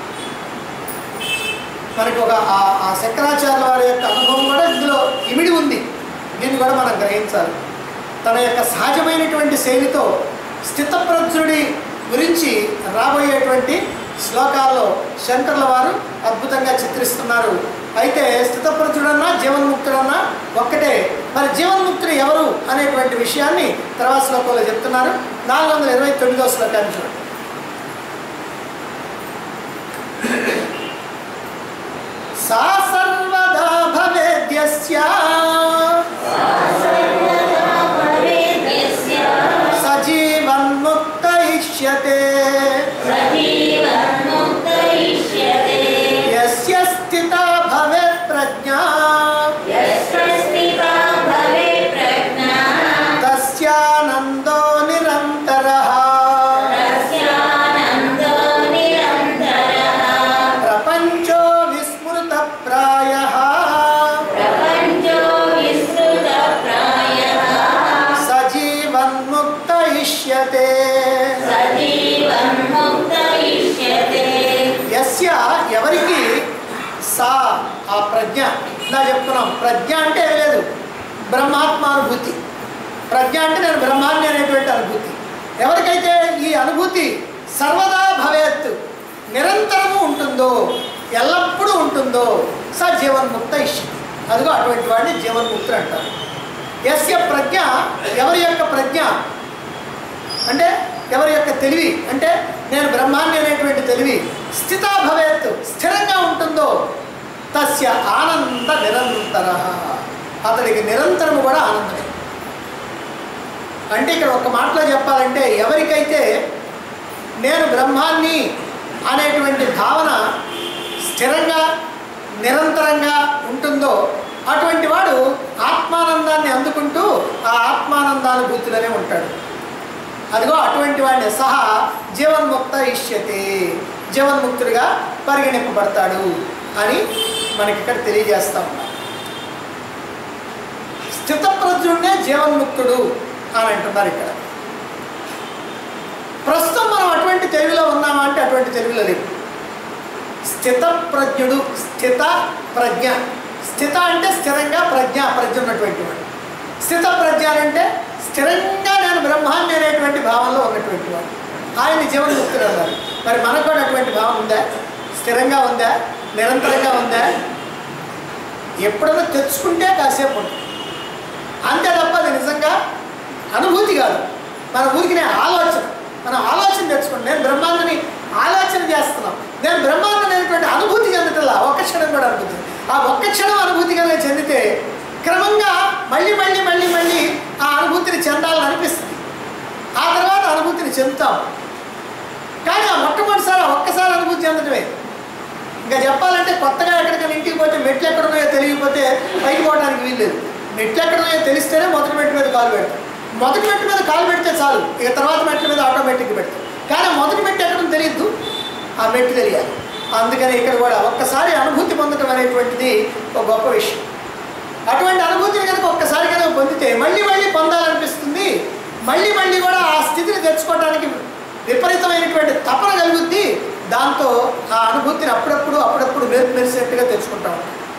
మనకి ఒక ఆ- ఆ శంకరాచార్య వారి యొక్క అనుభవం కూడా ఇందులో ఇమిడి ఉంది దీన్ని కూడా మనం గ్రహించాలి తన యొక్క సహజమైనటువంటి శైలితో స్థితప్రజ్ఞుడి గురించి రాబోయేటువంటి శ్లోకాల్లో శంకర్ల వారు అద్భుతంగా చిత్రిస్తున్నారు అయితే స్థితప్రజ్ఞుడన్నా జీవన్ముక్తుడన్నా ఒక్కటే మరి జీవన్ముక్తుడు ఎవరు అనేటువంటి విషయాన్ని తర్వాత శ్లోకంలో చెప్తున్నారు నాలుగు వందల ఇరవై తొమ్మిదో శ్లోకాన్ని చూడండి సా సర్వదా భవేద్యస్య సజీవన్ముక్త ఇష్యతే యస్య స్థిత భవేత్ ప్రజ్ఞా తస్యానందో నిరంతరః ప్రపంచో విస్మృత ప్రాయః సజీవన్ముక్త ఇష్యతే యస్య ఎవరికి సా ఆ ప్రజ్ఞ ఇలా చెప్తున్నాం ప్రజ్ఞ అంటే ఏం లేదు బ్రహ్మాత్మానుభూతి ప్రజ్ఞ అంటే నేను బ్రహ్మాన్ని అనేటువంటి అనుభూతి ఎవరికైతే ఈ అనుభూతి సర్వదా భవేత్ నిరంతరము ఉంటుందో ఎల్లప్పుడూ ఉంటుందో స జీవన్ముక్త ఇష్యం అదిగో అటువంటి వాడిని జీవన్ముక్తుడు అంటారు యస్య ప్రజ్ఞ ఎవరి యొక్క ప్రజ్ఞ అంటే ఎవరి యొక్క తెలివి అంటే నేను బ్రహ్మాన్ని అనేటువంటి తెలివి స్థితా భవేత్ స్థిరంగా ఉంటుందో తస్య ఆనంద నిరంతర అతడికి నిరంతరము కూడా ఆనందమే అంటే ఇక్కడ ఒక మాటలో చెప్పాలంటే ఎవరికైతే నేను బ్రహ్మాన్ని అనేటువంటి భావన స్థిరంగా నిరంతరంగా ఉంటుందో అటువంటి వాడు ఆత్మానందాన్ని అందుకుంటూ ఆ ఆత్మానందానుభూతిలోనే ఉంటాడు అదిగో అటువంటి వాడిని సహా జీవన్ముక్త ఇష్యతే జీవన్ముక్తుడిగా పరిగణింపబడతాడు అని మనకి ఇక్కడ తెలియజేస్తా ఉన్నారు స్థితప్రజ్ఞుడినే జీవన్ముక్తుడు అని అంటున్నారు ఇక్కడ ప్రస్తుతం మనం అటువంటి తెలివిలో ఉన్నామా అంటే అటువంటి తెలివిలో లేవు స్థితప్రజ్ఞుడు స్థిత ప్రజ్ఞ స్థిత అంటే స్థిరంగా ప్రజ్ఞ ప్రజ్ఞ ఉన్నటువంటి వాడు స్థిత ప్రజ్ఞ అంటే స్థిరంగా నేను బ్రహ్మాన్ని అనేటువంటి భావంలో ఉన్నటువంటి వాడు ఆయన జీవన్ముక్తుడు అన్నారు మరి మనకు కూడా అటువంటి భావం ఉందా స్థిరంగా ఉందా నిరంతరంగా ఉందా ఎప్పుడైనా తెచ్చుకుంటే కాసేపు ఉంటుంది అంతే తప్ప అది నిజంగా అనుభూతి కాదు మన ఊరికి ఆలోచన మనం ఆలోచన తెచ్చుకోండి నేను బ్రహ్మాండని ఆలోచన చేస్తున్నాం నేను బ్రహ్మాండం అనేటువంటి అనుభూతి చెందటల్లా ఒక్క క్షణం కూడా అనుభూతి ఆ ఒక్క క్షణం అనుభూతి కనుక చెందితే క్రమంగా మళ్ళీ మళ్ళీ మళ్ళీ మళ్ళీ ఆ అనుభూతిని చెందాలని అనిపిస్తుంది ఆ తర్వాత అనుభూతిని చెందుతాం కానీ ఆ మొట్టమొదటిసారి ఆ ఒక్కసారి అనుభూతి చెందటమే ఇంకా చెప్పాలంటే కొత్తగా ఎక్కడికైనా ఇంటికి పోతే మెట్లు ఎక్కడ ఉన్నాయో తెలియకపోతే పైకి పోవడానికి వీల్లేదు మెట్లు ఎక్కడ ఉన్నాయో తెలిస్తేనే మొదటి మెట్టు మీద కాలు పెడతాం మొదటి మెట్టు మీద కాలు పెడితే చాలు ఇక తర్వాత మెట్ల మీద ఆటోమేటిక్గా పెడతాం కానీ ఆ మొదటి మెట్టు ఎక్కడం తెలియదు ఆ మెట్టు తెలియాలి అందుకని ఇక్కడ కూడా ఒక్కసారి అనుభూతి పొందడం అనేటువంటిది ఒక గొప్ప విషయం అటువంటి అనుభూతిని కనుక ఒక్కసారి కనుక పొందితే మళ్ళీ మళ్ళీ పొందాలనిపిస్తుంది మళ్ళీ మళ్ళీ కూడా ఆ స్థితిని తెచ్చుకోవడానికి విపరీతమైనటువంటి తపన కలుగుద్ది దాంతో ఆ అనుభూతిని అప్పుడప్పుడు అప్పుడప్పుడు మెరుపు మెరిసినట్టుగా తెచ్చుకుంటాం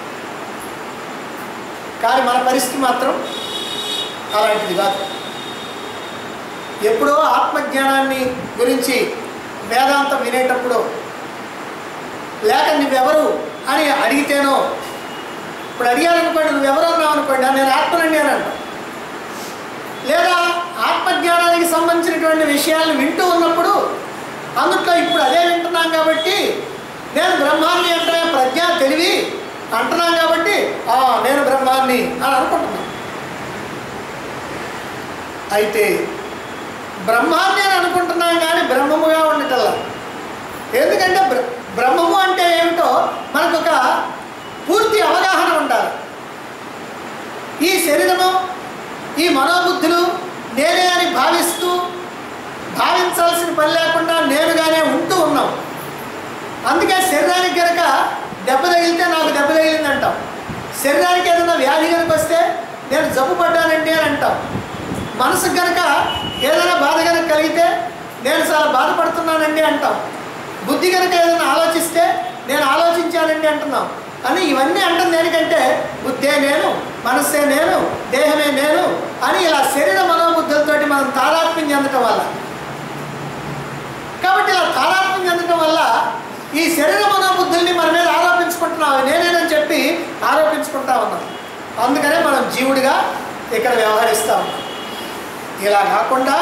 కానీ మన పరిస్థితి మాత్రం అలాంటిది కాదు ఎప్పుడో ఆత్మజ్ఞానాన్ని గురించి వేదాంతం వినేటప్పుడు లేక నువ్వెవరు అని అడిగితేనో ఇప్పుడు అడిగారనుకోండి నువ్వెవరు అన్నావు అనుకోండి నేను ఆత్మనండి అని అంటాం లేదా ఆత్మజ్ఞానానికి సంబంధించినటువంటి విషయాలను వింటూ ఉన్నప్పుడు అందుట్లో ఇప్పుడు అదే వింటున్నాం కాబట్టి నేను బ్రహ్మాన్ని అంటే ప్రజ్ఞ తెలివి అంటున్నాం కాబట్టి "ఆ, నేను బ్రహ్మాన్ని అని అనుకుంటున్నాను అయితే బ్రహ్మాన్ని అని అనుకుంటున్నాం కానీ బ్రహ్మముగా ఉండటల్లా ఎందుకంటే బ్ర- బ్రహ్మము అంటే ఏమిటో మనకు ఒక పూర్తి అవగాహన ఉండాలి ఈ శరీరము ఈ మనోబుద్ధులు నేనే అని భావిస్తూ భావించాల్సిన పని లేకుండా నేనుగానే ఉంటూ ఉన్నాం అందుకే శరీరానికి కనుక దెబ్బ తగిలితే నాకు దెబ్బ తగిలింది అంటాం శరీరానికి ఏదైనా వ్యాధి కనుక వస్తే నేను జబ్బు పడ్డానండి అని అంటాం మనసుకు కనుక ఏదైనా బాధ కనుక కలిగితే నేను చాలా బాధపడుతున్నానండి అంటాం బుద్ధి కనుక ఏదైనా ఆలోచిస్తే నేను ఆలోచించానండి అంటున్నాం అని ఇవన్నీ అంటుంది దేనికంటే బుద్ధే నేను మనస్సే నేను దేహమే నేను అని ఇలా శరీర మనోబుద్ధులతోటి మనం తాదాత్మ్యం చెందటం వల్ల కాబట్టి ఇలా తాదాత్మ్యం చెందటం వల్ల ఈ శరీర మనోబుద్ధుల్ని మన మీద ఆరోపించుకుంటున్నాం అవి నేనేనని చెప్పి ఆరోపించుకుంటా ఉన్నాం అందుకనే మనం జీవుడిగా ఇక్కడ వ్యవహరిస్తా ఉన్నాం ఇలా కాకుండా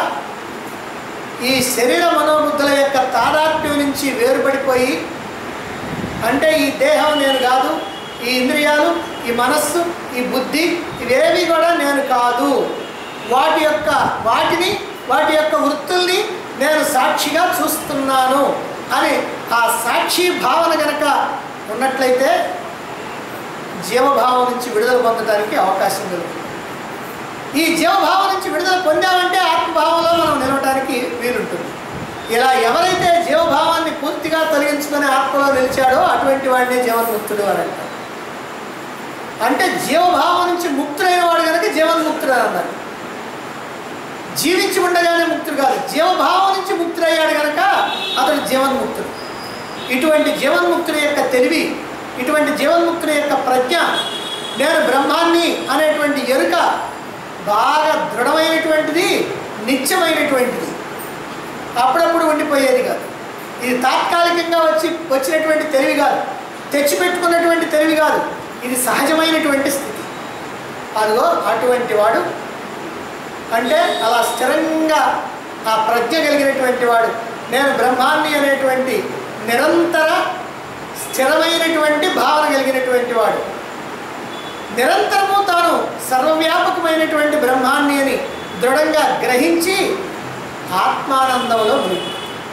ఈ శరీర మనోబుద్ధుల యొక్క తాదాత్మ్యం నుంచి వేరుపడిపోయి అంటే ఈ దేహం నేను కాదు ఈ ఇంద్రియాలు ఈ మనస్సు ఈ బుద్ధి ఇవేవి కూడా నేను కాదు వాటి యొక్క వాటిని వాటి యొక్క వృత్తుల్ని నేను సాక్షిగా చూస్తున్నాను అని ఆ సాక్షి భావన గనక ఉన్నట్లయితే జీవభావం నుంచి విడుదల పొందడానికి అవకాశం కలుగుతుంది ఈ జీవభావం నుంచి విడుదల పొందామంటే ఆత్మభావంలో మనం నిలవడానికి వీలుంటుంది ఇలా ఎవరైతే జీవభావాన్ని పూర్తిగా తొలగించుకొని ఆత్మలో నిలిచాడో అటువంటి వాడిని జీవన్ముక్తుడు అని అంటారు అంటే జీవభావం నుంచి ముక్తుడైన వాడు కనుక జీవన్ముక్తుడు అని అన్నారు జీవించి ఉండగానే ముక్తుడు కాదు జీవభావం నుంచి ముక్తుడయ్యాడు కనుక అతడు జీవన్ముక్తుడు ఇటువంటి జీవన్ముక్తుడి యొక్క తెలివి ఇటువంటి జీవన్ముక్తుడి యొక్క ప్రజ్ఞ నేను బ్రహ్మాన్ని అనేటువంటి ఎరుక బాగా దృఢమైనటువంటిది నిత్యమైనటువంటిది అప్పుడప్పుడు ఉండిపోయేది కాదు ఇది తాత్కాలికంగా వచ్చి వచ్చినటువంటి తెలివి కాదు తెచ్చిపెట్టుకున్నటువంటి తెలివి కాదు ఇది సహజమైనటువంటి స్థితి అదిగో అటువంటి వాడు అంటే అలా స్థిరంగా ఆ ప్రజ్ఞ కలిగినటువంటి వాడు నేను బ్రహ్మాన్ని అనేటువంటి నిరంతర స్థిరమైనటువంటి భావన కలిగినటువంటి వాడు నిరంతరము తాను సర్వవ్యాపకమైనటువంటి బ్రహ్మాన్ని అని దృఢంగా గ్రహించి ఆత్మానందంలో మునిగి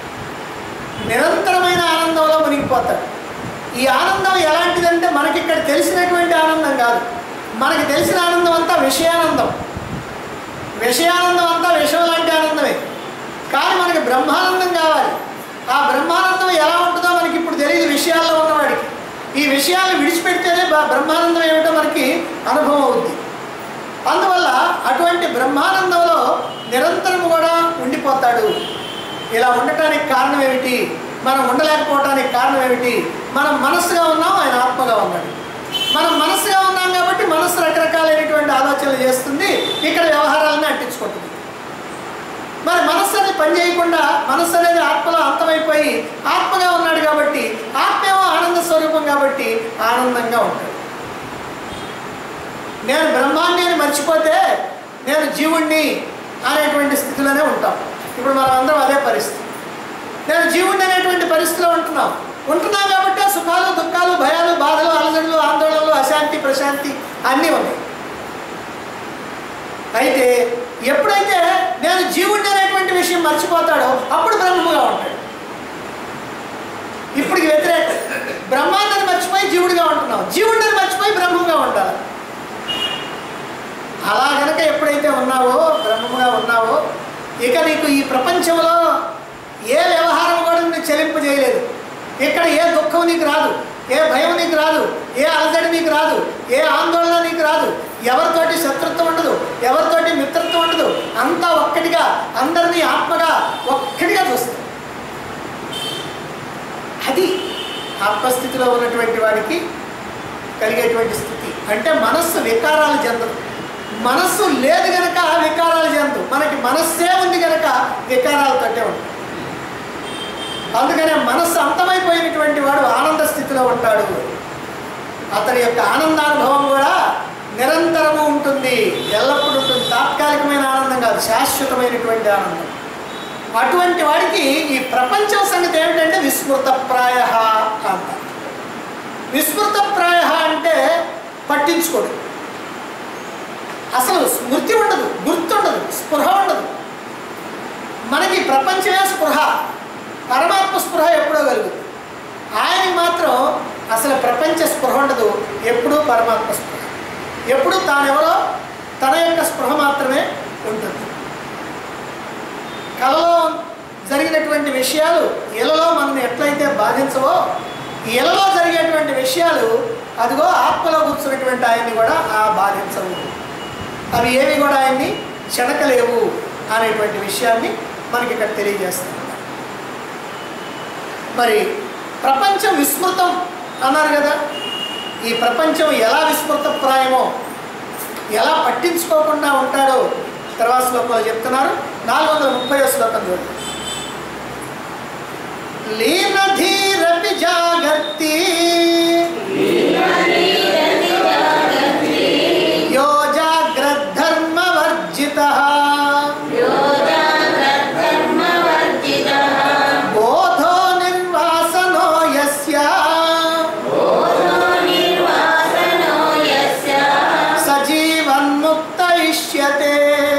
నిరంతరమైన ఆనందంలో మునిగిపోతాడు ఈ ఆనందం ఎలాంటిదంటే మనకి ఇక్కడ తెలిసినటువంటి ఆనందం కాదు మనకి తెలిసిన ఆనందం అంతా విషయానందం విషయానందం అంతా విషయం లాంటి ఆనందమే కానీ మనకి బ్రహ్మానందం కావాలి ఆ బ్రహ్మానందం ఎలా ఉంటుందో మనకి ఇప్పుడు తెలియదు విషయాల్లో ఉన్నవాడికి ఈ విషయాలు విడిచిపెడితేనే బ- బ్రహ్మానందం ఏమిటో మనకి అనుభవం అవుద్ది అందువల్ల అటువంటి బ్రహ్మానందంలో నిరంతరం కూడా ఉండిపోతాడు ఇలా ఉండటానికి కారణం ఏమిటి మనం ఉండలేకపోవటానికి కారణం ఏమిటి మనం మనస్సుగా ఉన్నాం ఆయన ఆత్మగా ఉన్నాడు మనం మనస్సుగా ఉన్నాం కాబట్టి మనస్సు రకరకాలైనటువంటి ఆలోచనలు చేస్తుంది ఇక్కడ వ్యవహారాలను అంటించుకుంటుంది మరి మనస్సు అనేది పని చేయకుండా మనస్సు అనేది ఆత్మలో అంతమైపోయి ఆత్మగా ఉన్నాడు కాబట్టి ఆత్మేమో ఆనంద స్వరూపం కాబట్టి ఆనందంగా ఉంటాడు నేను బ్రహ్మాన్ని అని మర్చిపోతే నేను జీవుణ్ణి అనేటువంటి స్థితిలోనే ఉంటాం ఇప్పుడు మనం అందరం అదే పరిస్థితి నేను జీవుణ్ణి అనేటువంటి పరిస్థితిలో ఉంటున్నాం ఉంటున్నాం కాబట్టి సుఖాలు దుఃఖాలు భయాలు బాధలు అలజడులు ఆందోళనలు అశాంతి ప్రశాంతి అన్నీ ఉన్నాయి అయితే ఎప్పుడైతే నేను జీవుణ్ణి అనేటువంటి విషయం మర్చిపోతాడో అప్పుడు బ్రహ్మముగా ఉంటాడు ఇప్పటికి వ్యతిరేకం బ్రహ్మాండాన్ని మర్చిపోయి జీవుడిగా ఉంటున్నాం జీవుడిని మర్చిపోయి బ్రహ్మంగా ఉండాలి అలా గనక ఎప్పుడైతే ఉన్నావో బ్రహ్మముగా ఉన్నావో ఇక నీకు ఈ ప్రపంచంలో ఏ వ్యవహారం కూడా నిన్ను చెలింపజేయలేదు ఇక్కడ ఏ దుఃఖం నీకు రాదు ఏ భయం నీకు రాదు ఏ అలజడి నీకు రాదు ఏ ఆందోళన నీకు రాదు ఎవరితోటి శత్రుత్వం ఉండదు ఎవరితోటి మిత్రత్వం ఉండదు అంతా ఒక్కటిగా అందరినీ ఆత్మగా ఒక్కటిగా చూస్తుంది అది ఆత్మస్థితిలో ఉన్నటువంటి వాడికి కలిగేటువంటి స్థితి అంటే మనస్సు వికారాలు చెందదు మనస్సు లేదు గనక వికారాలు చెందు మనకి మనస్సే ఉంది గనక వికారాలతోటే ఉంటుంది అందుకనే మనస్సు అంతమైపోయినటువంటి వాడు ఆనంద స్థితిలో ఉంటాడు అతని యొక్క ఆనందానుభవం కూడా నిరంతరము ఉంటుంది ఎల్లప్పుడూ ఉంటుంది తాత్కాలికమైన ఆనందం కాదు శాశ్వతమైనటువంటి ఆనందం అటువంటి వాడికి ఈ ప్రపంచం సంగతి ఏమిటంటే విస్మృత ప్రాయ అంటారు విస్మృత ప్రాయ అంటే పట్టించుకోడు అసలు స్మృతి ఉండదు గుర్తుండదు స్పృహ ఉండదు మనకి ప్రపంచమే స్పృహ పరమాత్మ స్పృహ ఎప్పుడో కలుగుతుంది ఆయనకి మాత్రం అసలు ప్రపంచ స్పృహ ఉండదు ఎప్పుడూ పరమాత్మ స్పృహ ఎప్పుడు తానెవరో తన యొక్క స్పృహ మాత్రమే ఉంటుంది కలలో జరిగినటువంటి విషయాలు ఇలలో మనల్ని ఎట్లయితే బాధించవో ఇలలో జరిగేటువంటి విషయాలు అదిగో ఆత్మలో కూర్చున్నటువంటి ఆయన్ని కూడా ఆ బాధించవు అవి ఏవి కూడా ఆయన్ని చెడకలేవు అనేటువంటి విషయాన్ని మనకి ఇక్కడ తెలియజేస్తుంది మరి ప్రపంచం విస్మృతం అన్నారు కదా ఈ ప్రపంచం ఎలా విస్మృతప్రాయమో ఎలా పట్టించుకోకుండా ఉంటాడో తర్వాత శ్లోకంలో చెప్తున్నారు నాలుగు వందల ముప్పై శ్లోకం చూడండి లీనధీరపి జాగర్తి యో జాగ్రద్ధర్మవర్జిత బోధో నిర్వాసనో యస్య సజీవన్ముక్త ఇష్యతే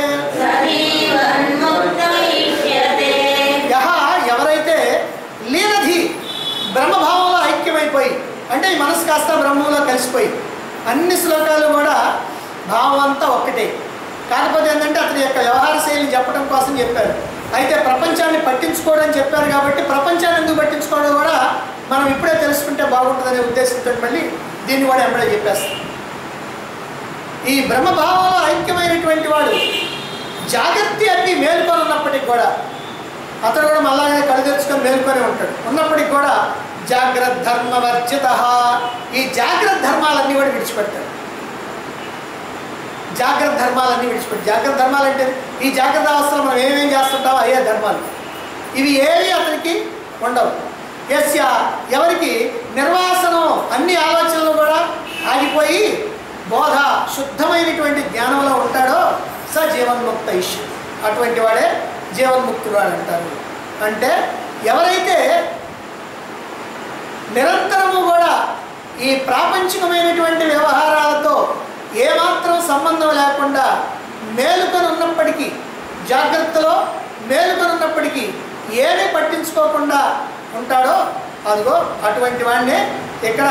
యహ ఎవరైతే లీనధి బ్రహ్మభావంలో ఐక్యమైపోయి అంటే ఈ మనసు కాస్త బ్రహ్మంలో కలిసిపోయి అన్ని శ్లోకాలు కూడా భావం అంతా ఒక్కటే కాకపోతే ఏంటంటే అతని యొక్క వ్యవహార శైలిని చెప్పడం కోసం చెప్పారు అయితే ప్రపంచాన్ని పట్టించుకోవడం చెప్పారు కాబట్టి ప్రపంచాన్ని ఎందుకు పట్టించుకోవడం కూడా మనం ఇప్పుడే తెలుసుకుంటే బాగుంటుందనే ఉద్దేశంతో మళ్ళీ దీన్ని కూడా ఎంబడే చెప్పేస్తాం ఈ బ్రహ్మభావంలో ఐక్యమైనటువంటి వాడు జాగ్రత్త అన్ని మేల్కొని ఉన్నప్పటికి కూడా అతడు కూడా మళ్ళాగే కళ్ళు తెరుచుకొని మేల్కొని ఉంటాడు ఉన్నప్పటికి కూడా జాగ్రత్త ధర్మ వర్జిత ఈ జాగ్రత్త ధర్మాలన్నీ కూడా విడిచిపెడతాడు జాగ్రత్త ధర్మాలన్నీ విడిచిపెట్టి జాగ్రత్త ధర్మాలు అంటే ఈ జాగ్రత్త అవస్థలో మనం ఏమేం చేస్తుంటామో అయ్యే ధర్మాలు ఇవి ఏవి అతనికి ఉండవు ఎస్య ఎవరికి నిర్వాసనం అన్ని ఆలోచనలు కూడా ఆగిపోయి బోధ శుద్ధమైనటువంటి జ్ఞానంలో ఉంటాడో స జీవన్ముక్త ఇష్యు అటువంటి వాడే జీవన్ముక్తుడు అని అంటారు అంటే ఎవరైతే నిరంతరము కూడా ఈ ప్రాపంచికమైనటువంటి వ్యవహారాలతో ఏమాత్రం సంబంధం లేకుండా మేలుకొని ఉన్నప్పటికీ జాగ్రత్తలో మేలుకొని ఉన్నప్పటికీ ఏమీ పట్టించుకోకుండా ఉంటాడో అదిగో అటువంటి వాడినే ఇక్కడ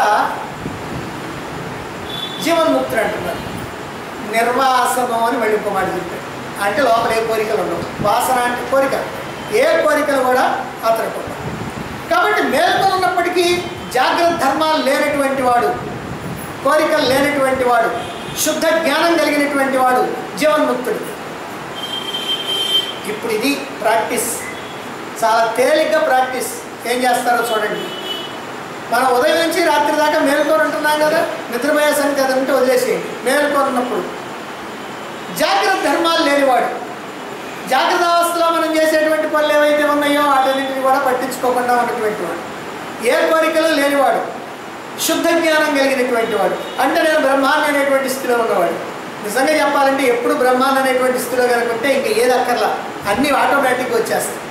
జీవన్ముక్తుడు అంటున్నారు నిర్వాసనం అని మళ్ళీ ఇంకో మాట చెప్పాడు అంటే లోపల ఏ కోరికలు ఉండవు వాసన అంటే కోరిక ఏ కోరికలు కూడా అతనికి ఉండవు కాబట్టి మేల్కొని ఉన్నప్పటికీ జాగ్రత్త ధర్మాలు లేనటువంటి వాడు కోరికలు లేనటువంటి వాడు శుద్ధ జ్ఞానం కలిగినటువంటి వాడు జీవన్ముక్తుడు ఇప్పుడు ఇది ప్రాక్టీస్ చాలా తేలిగ్గా ప్రాక్టీస్ ఏం చేస్తారో చూడండి మనం ఉదయం నుంచి రాత్రి దాకా మేలుకొని ఉంటున్నాం కదా నిద్రపోయే సంగతి అది ఉంటే వదిలేసేయండి మేలుకొని ఉన్నప్పుడు జాగ్రత్త ధర్మాలు లేనివాడు జాగ్రత్త అవస్థలో మనం చేసేటువంటి పనులు ఏవైతే ఉన్నాయో వాటన్నింటిని కూడా పట్టించుకోకుండా ఉన్నటువంటి వాడు ఏ కోరికలు లేనివాడు శుద్ధ జ్ఞానం కలిగినటువంటి వాడు అంటే నేను బ్రహ్మాన్ని అనేటువంటి స్థితిలో ఉన్నవాడు నిజంగా చెప్పాలంటే ఎప్పుడు బ్రహ్మాన్ని అనేటువంటి స్థితిలో కనుకుంటే ఇంకా ఏది అక్కర్లా అన్నీ ఆటోమేటిక్గా వచ్చేస్తాయి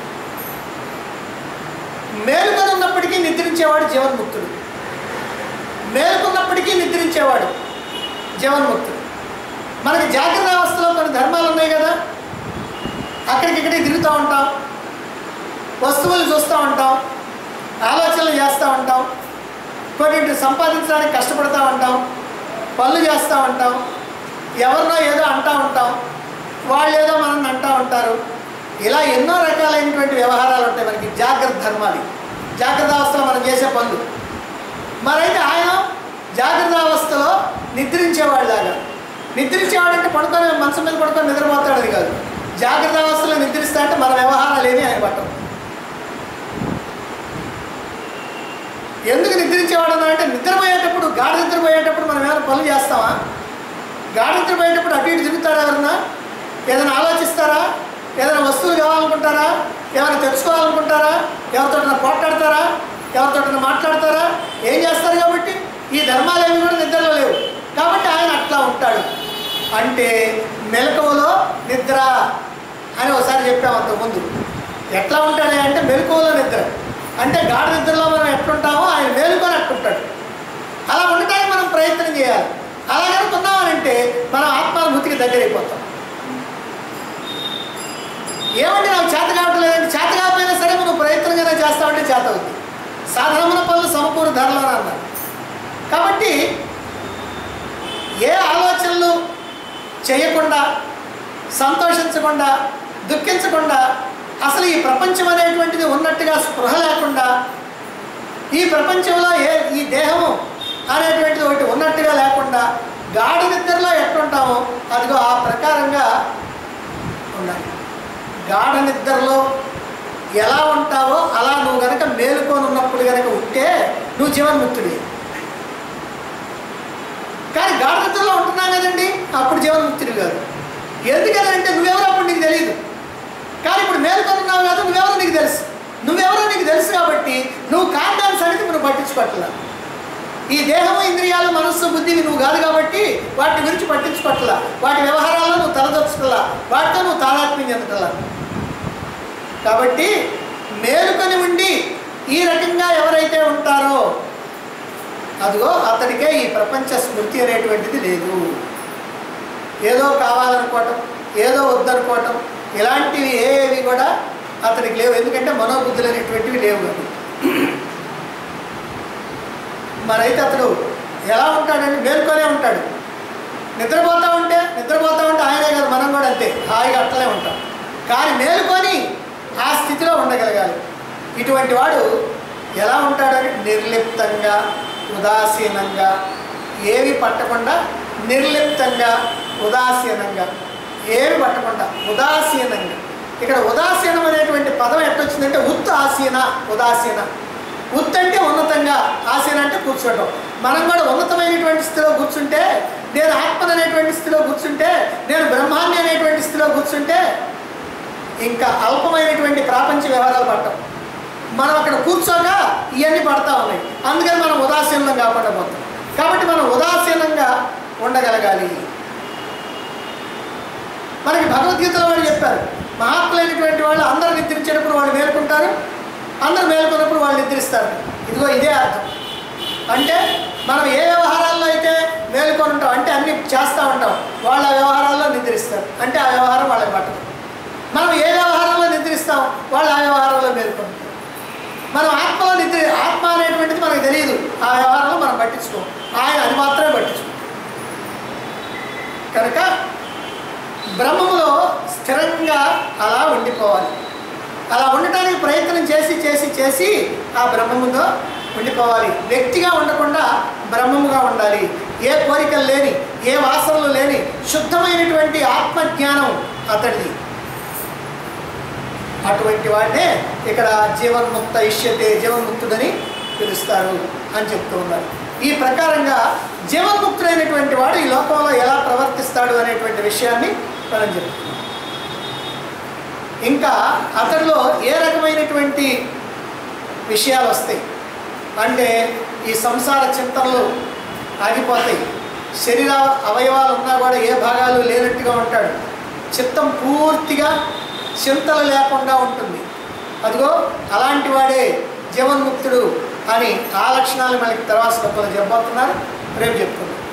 మేలుకొని ఉన్నప్పటికీ నిద్రించేవాడు జీవన్ముక్తుడు మేలుకున్నప్పటికీ నిద్రించేవాడు జీవన్ముక్తుడు మనకి జాగ్రత్త అవస్థలో కొన్ని ధర్మాలు ఉన్నాయి కదా అక్కడికి ఇక్కడికి తిరుగుతూ ఉంటాం వస్తువులు చూస్తూ ఉంటాం ఆలోచనలు చేస్తూ ఉంటాం కొన్నింటిని సంపాదించడానికి కష్టపడుతూ ఉంటాం పనులు చేస్తూ ఉంటాం ఎవరినో ఏదో అంటూ ఉంటాం వాళ్ళు ఏదో మనల్ని అంటూ ఉంటారు ఇలా ఎన్నో రకాలైనటువంటి వ్యవహారాలు ఉంటాయి మనకి జాగ్రత్త ధర్మాలు జాగ్రత్త అవస్థలో మనం చేసే పనులు మరైతే ఆయన జాగ్రత్త అవస్థలో నిద్రించేవాళ్ళలాగా నిద్రించేవాడంటే పడుకొని మనసు మీద పడుకొని నిద్రపోతాడు అది కాదు జాగ్రత్త అవస్థలో నిద్రిస్తా అంటే మన వ్యవహారాలు ఏమీ ఆయన పట్టం ఎందుకు నిద్రించేవాడు అంటే నిద్రపోయేటప్పుడు గాఢ నిద్రపోయేటప్పుడు మనం ఏమైనా పనులు చేస్తామా గాఢ నిద్రపోయేటప్పుడు అటు ఇటు తిరుగుతారా ఎవరన్నా ఏదైనా ఆలోచిస్తారా ఏదైనా వస్తువులు కావాలనుకుంటారా ఏమైనా తెచ్చుకోవాలనుకుంటారా ఎవరితోటైనా పోట్లాడతారా ఎవరితోటైనా మాట్లాడతారా ఏం చేస్తారు కాబట్టి ఈ ధర్మాలు ఏమి కూడా నిద్రలో లేవు కాబట్టి ఆయన అట్లా ఉంటాడు అంటే మెలకువలో నిద్ర అని ఒకసారి చెప్పాము అంతకుముందు ఎట్లా ఉంటాడు అంటే మెలకువలో నిద్ర అంటే గాఢ నిద్రలో మనం ఎట్లుంటామో ఆయన మేలుకొని అట్టుంటాడు అలా ఉండటానికి మనం ప్రయత్నం చేయాలి అలా కనుకున్నామనంటే మనం ఆత్మానుభూతికి దగ్గరైపోతాం ఏమంటే నాకు చేత కావటం లేదంటే చేత కాకపోయినా సరే మనం ప్రయత్నంగానే చేస్తామంటే చేత అవుతుంది సాధారణ పనులు సమకూరు ధరలో అన్నారు కాబట్టి ఏ ఆలోచనలు చేయకుండా సంతోషించకుండా దుఃఖించకుండా అసలు ఈ ప్రపంచం అనేటువంటిది ఉన్నట్టుగా స్పృహ లేకుండా ఈ ప్రపంచంలో ఏ ఈ దేహము అనేటువంటిది ఒకటి ఉన్నట్టుగా లేకుండా గాఢ నిద్రలో ఎట్లుంటామో అదిగో ఆ ప్రకారంగా ఉండాలి గాఢ నిద్రలో ఎలా ఉంటావో అలా నువ్వు గనక మేలుకొని ఉన్నప్పుడు గనక ఉంటే నువ్వు జీవన్ముక్తుడి కానీ గాఢ నిద్రలో ఉంటున్నావు కదండి అప్పుడు జీవన్ముక్తుడి కాదు ఎందుకని అంటే నువ్వెవరో అప్పుడు నీకు తెలియదు కానీ ఇప్పుడు మేలుకొని ఉన్నావు కాదు నువ్వెవరో నీకు తెలుసు నువ్వెవరో నీకు తెలుసు కాబట్టి నువ్వు కాంతాన్ని సరిగ్గా నువ్వు పట్టించుకోవట్లా ఈ దేహము ఇంద్రియాలు మనస్సు బుద్ధి నువ్వు కాదు కాబట్టి వాటి గురించి పట్టించుకోవట్లా వాటి వ్యవహారాల్లో నువ్వు తలదొచ్చుకోలా వాటితో నువ్వు తాదాత్మ్యం చెందటలా కాబట్టి మేలుకొని ఉండి ఈ రకంగా ఎవరైతే ఉంటారో అదిగో అతడికే ఈ ప్రపంచ స్మృతి అనేటువంటిది లేదు ఏదో కావాలనుకోవటం ఏదో వద్దనుకోవటం ఇలాంటివి ఏవి కూడా అతనికి లేవు ఎందుకంటే మనోబుద్ధులు అనేటువంటివి లేవు కాబట్టి మరైతే అతడు ఎలా ఉంటాడంటే మేల్కొనే ఉంటాడు నిద్రపోతా ఉంటే నిద్రపోతా ఉంటే ఆయనే కాదు మనం కూడా అంతే హాయిగా అట్లనే ఉంటాం కానీ మేలుకొని ఆ స్థితిలో ఉండగలగాలి ఇటువంటి వాడు ఎలా ఉంటాడని నిర్లిప్తంగా ఉదాసీనంగా ఏవి పట్టకుండా నిర్లిప్తంగా ఉదాసీనంగా ఏవి పట్టకుండా ఉదాసీనంగా ఇక్కడ ఉదాసీనం అనేటువంటి పదం ఎట్టొచ్చిందంటే ఉత్ ఆసీన ఉదాసీన ఉత్ అంటే ఉన్నతంగా ఆసీన అంటే కూర్చోవటం మనం కూడా ఉన్నతమైనటువంటి స్థితిలో కూర్చుంటే నేను ఆత్మను అనేటువంటి స్థితిలో కూర్చుంటే నేను బ్రహ్మాన్ని అనేటువంటి స్థితిలో కూర్చుంటే ఇంకా అల్పమైనటువంటి ప్రాపంచ వ్యవహారాలు పడటం మనం అక్కడ కూర్చోక ఇవన్నీ పడతా ఉన్నాయి అందుకని మనం ఉదాసీనం కాకుండా పోతాం కాబట్టి మనం ఉదాసీనంగా ఉండగలగాలి మనకి భగవద్గీతలో వాళ్ళు చెప్పారు మహాత్ములైనటువంటి వాళ్ళు అందరు నిద్రించేటప్పుడు వాళ్ళు మేలుకుంటారు అందరు మేలుకున్నప్పుడు వాళ్ళు నిద్రిస్తారు ఇదిగో ఇదే అర్థం అంటే మనం ఏ వ్యవహారాల్లో అయితే మేలుకొని ఉంటాం అంటే అన్ని చేస్తూ ఉంటాం వాళ్ళ వ్యవహారాల్లో నిద్రిస్తారు అంటే ఆ వ్యవహారం వాళ్ళకి పట్టదు మనం ఏ వ్యవహారంలో నిద్రిస్తాం వాళ్ళు ఆ వ్యవహారంలో మేలుకుంటాం మనం ఆత్మలో నిద్ర ఆత్మ అనేటువంటిది మనకు తెలియదు ఆ వ్యవహారంలో మనం పట్టించుకోం ఆయన అది మాత్రమే పట్టించుకోం కనుక బ్రహ్మములో స్థిరంగా అలా ఉండిపోవాలి అలా ఉండటానికి ప్రయత్నం చేసి చేసి చేసి ఆ బ్రహ్మములో ఉండిపోవాలి వ్యక్తిగా ఉండకుండా బ్రహ్మముగా ఉండాలి ఏ కోరికలు లేని ఏ వాసనలు లేని శుద్ధమైనటువంటి ఆత్మజ్ఞానం అతడిది అటువంటి వాడినే ఇక్కడ జీవన్ముక్త ఇష్యతే జీవన్ముక్తుడని పిలుస్తారు అని చెప్తూ ఉన్నారు ఈ ప్రకారంగా జీవన్ముక్తుడైనటువంటి వాడు ఈ లోకంలో ఎలా ప్రవర్తిస్తాడు అనేటువంటి విషయాన్ని మనం చెప్తున్నాం ఇంకా అతడిలో ఏ రకమైనటువంటి విషయాలు వస్తాయి అంటే ఈ సంసార చింతనలు ఆగిపోతాయి శరీర అవయవాలు ఉన్నా కూడా ఏ భాగాలు లేనట్టుగా ఉంటాడు చిత్తం పూర్తిగా చింతలు లేకుండా ఉంటుంది అదిగో అలాంటి వాడే జీవన్ముక్తుడు అని ఆ లక్షణాలు మనకి తర్వాత శ్లోకంలో చెప్పబోతున్నారు రేపు చెప్పుకుందాం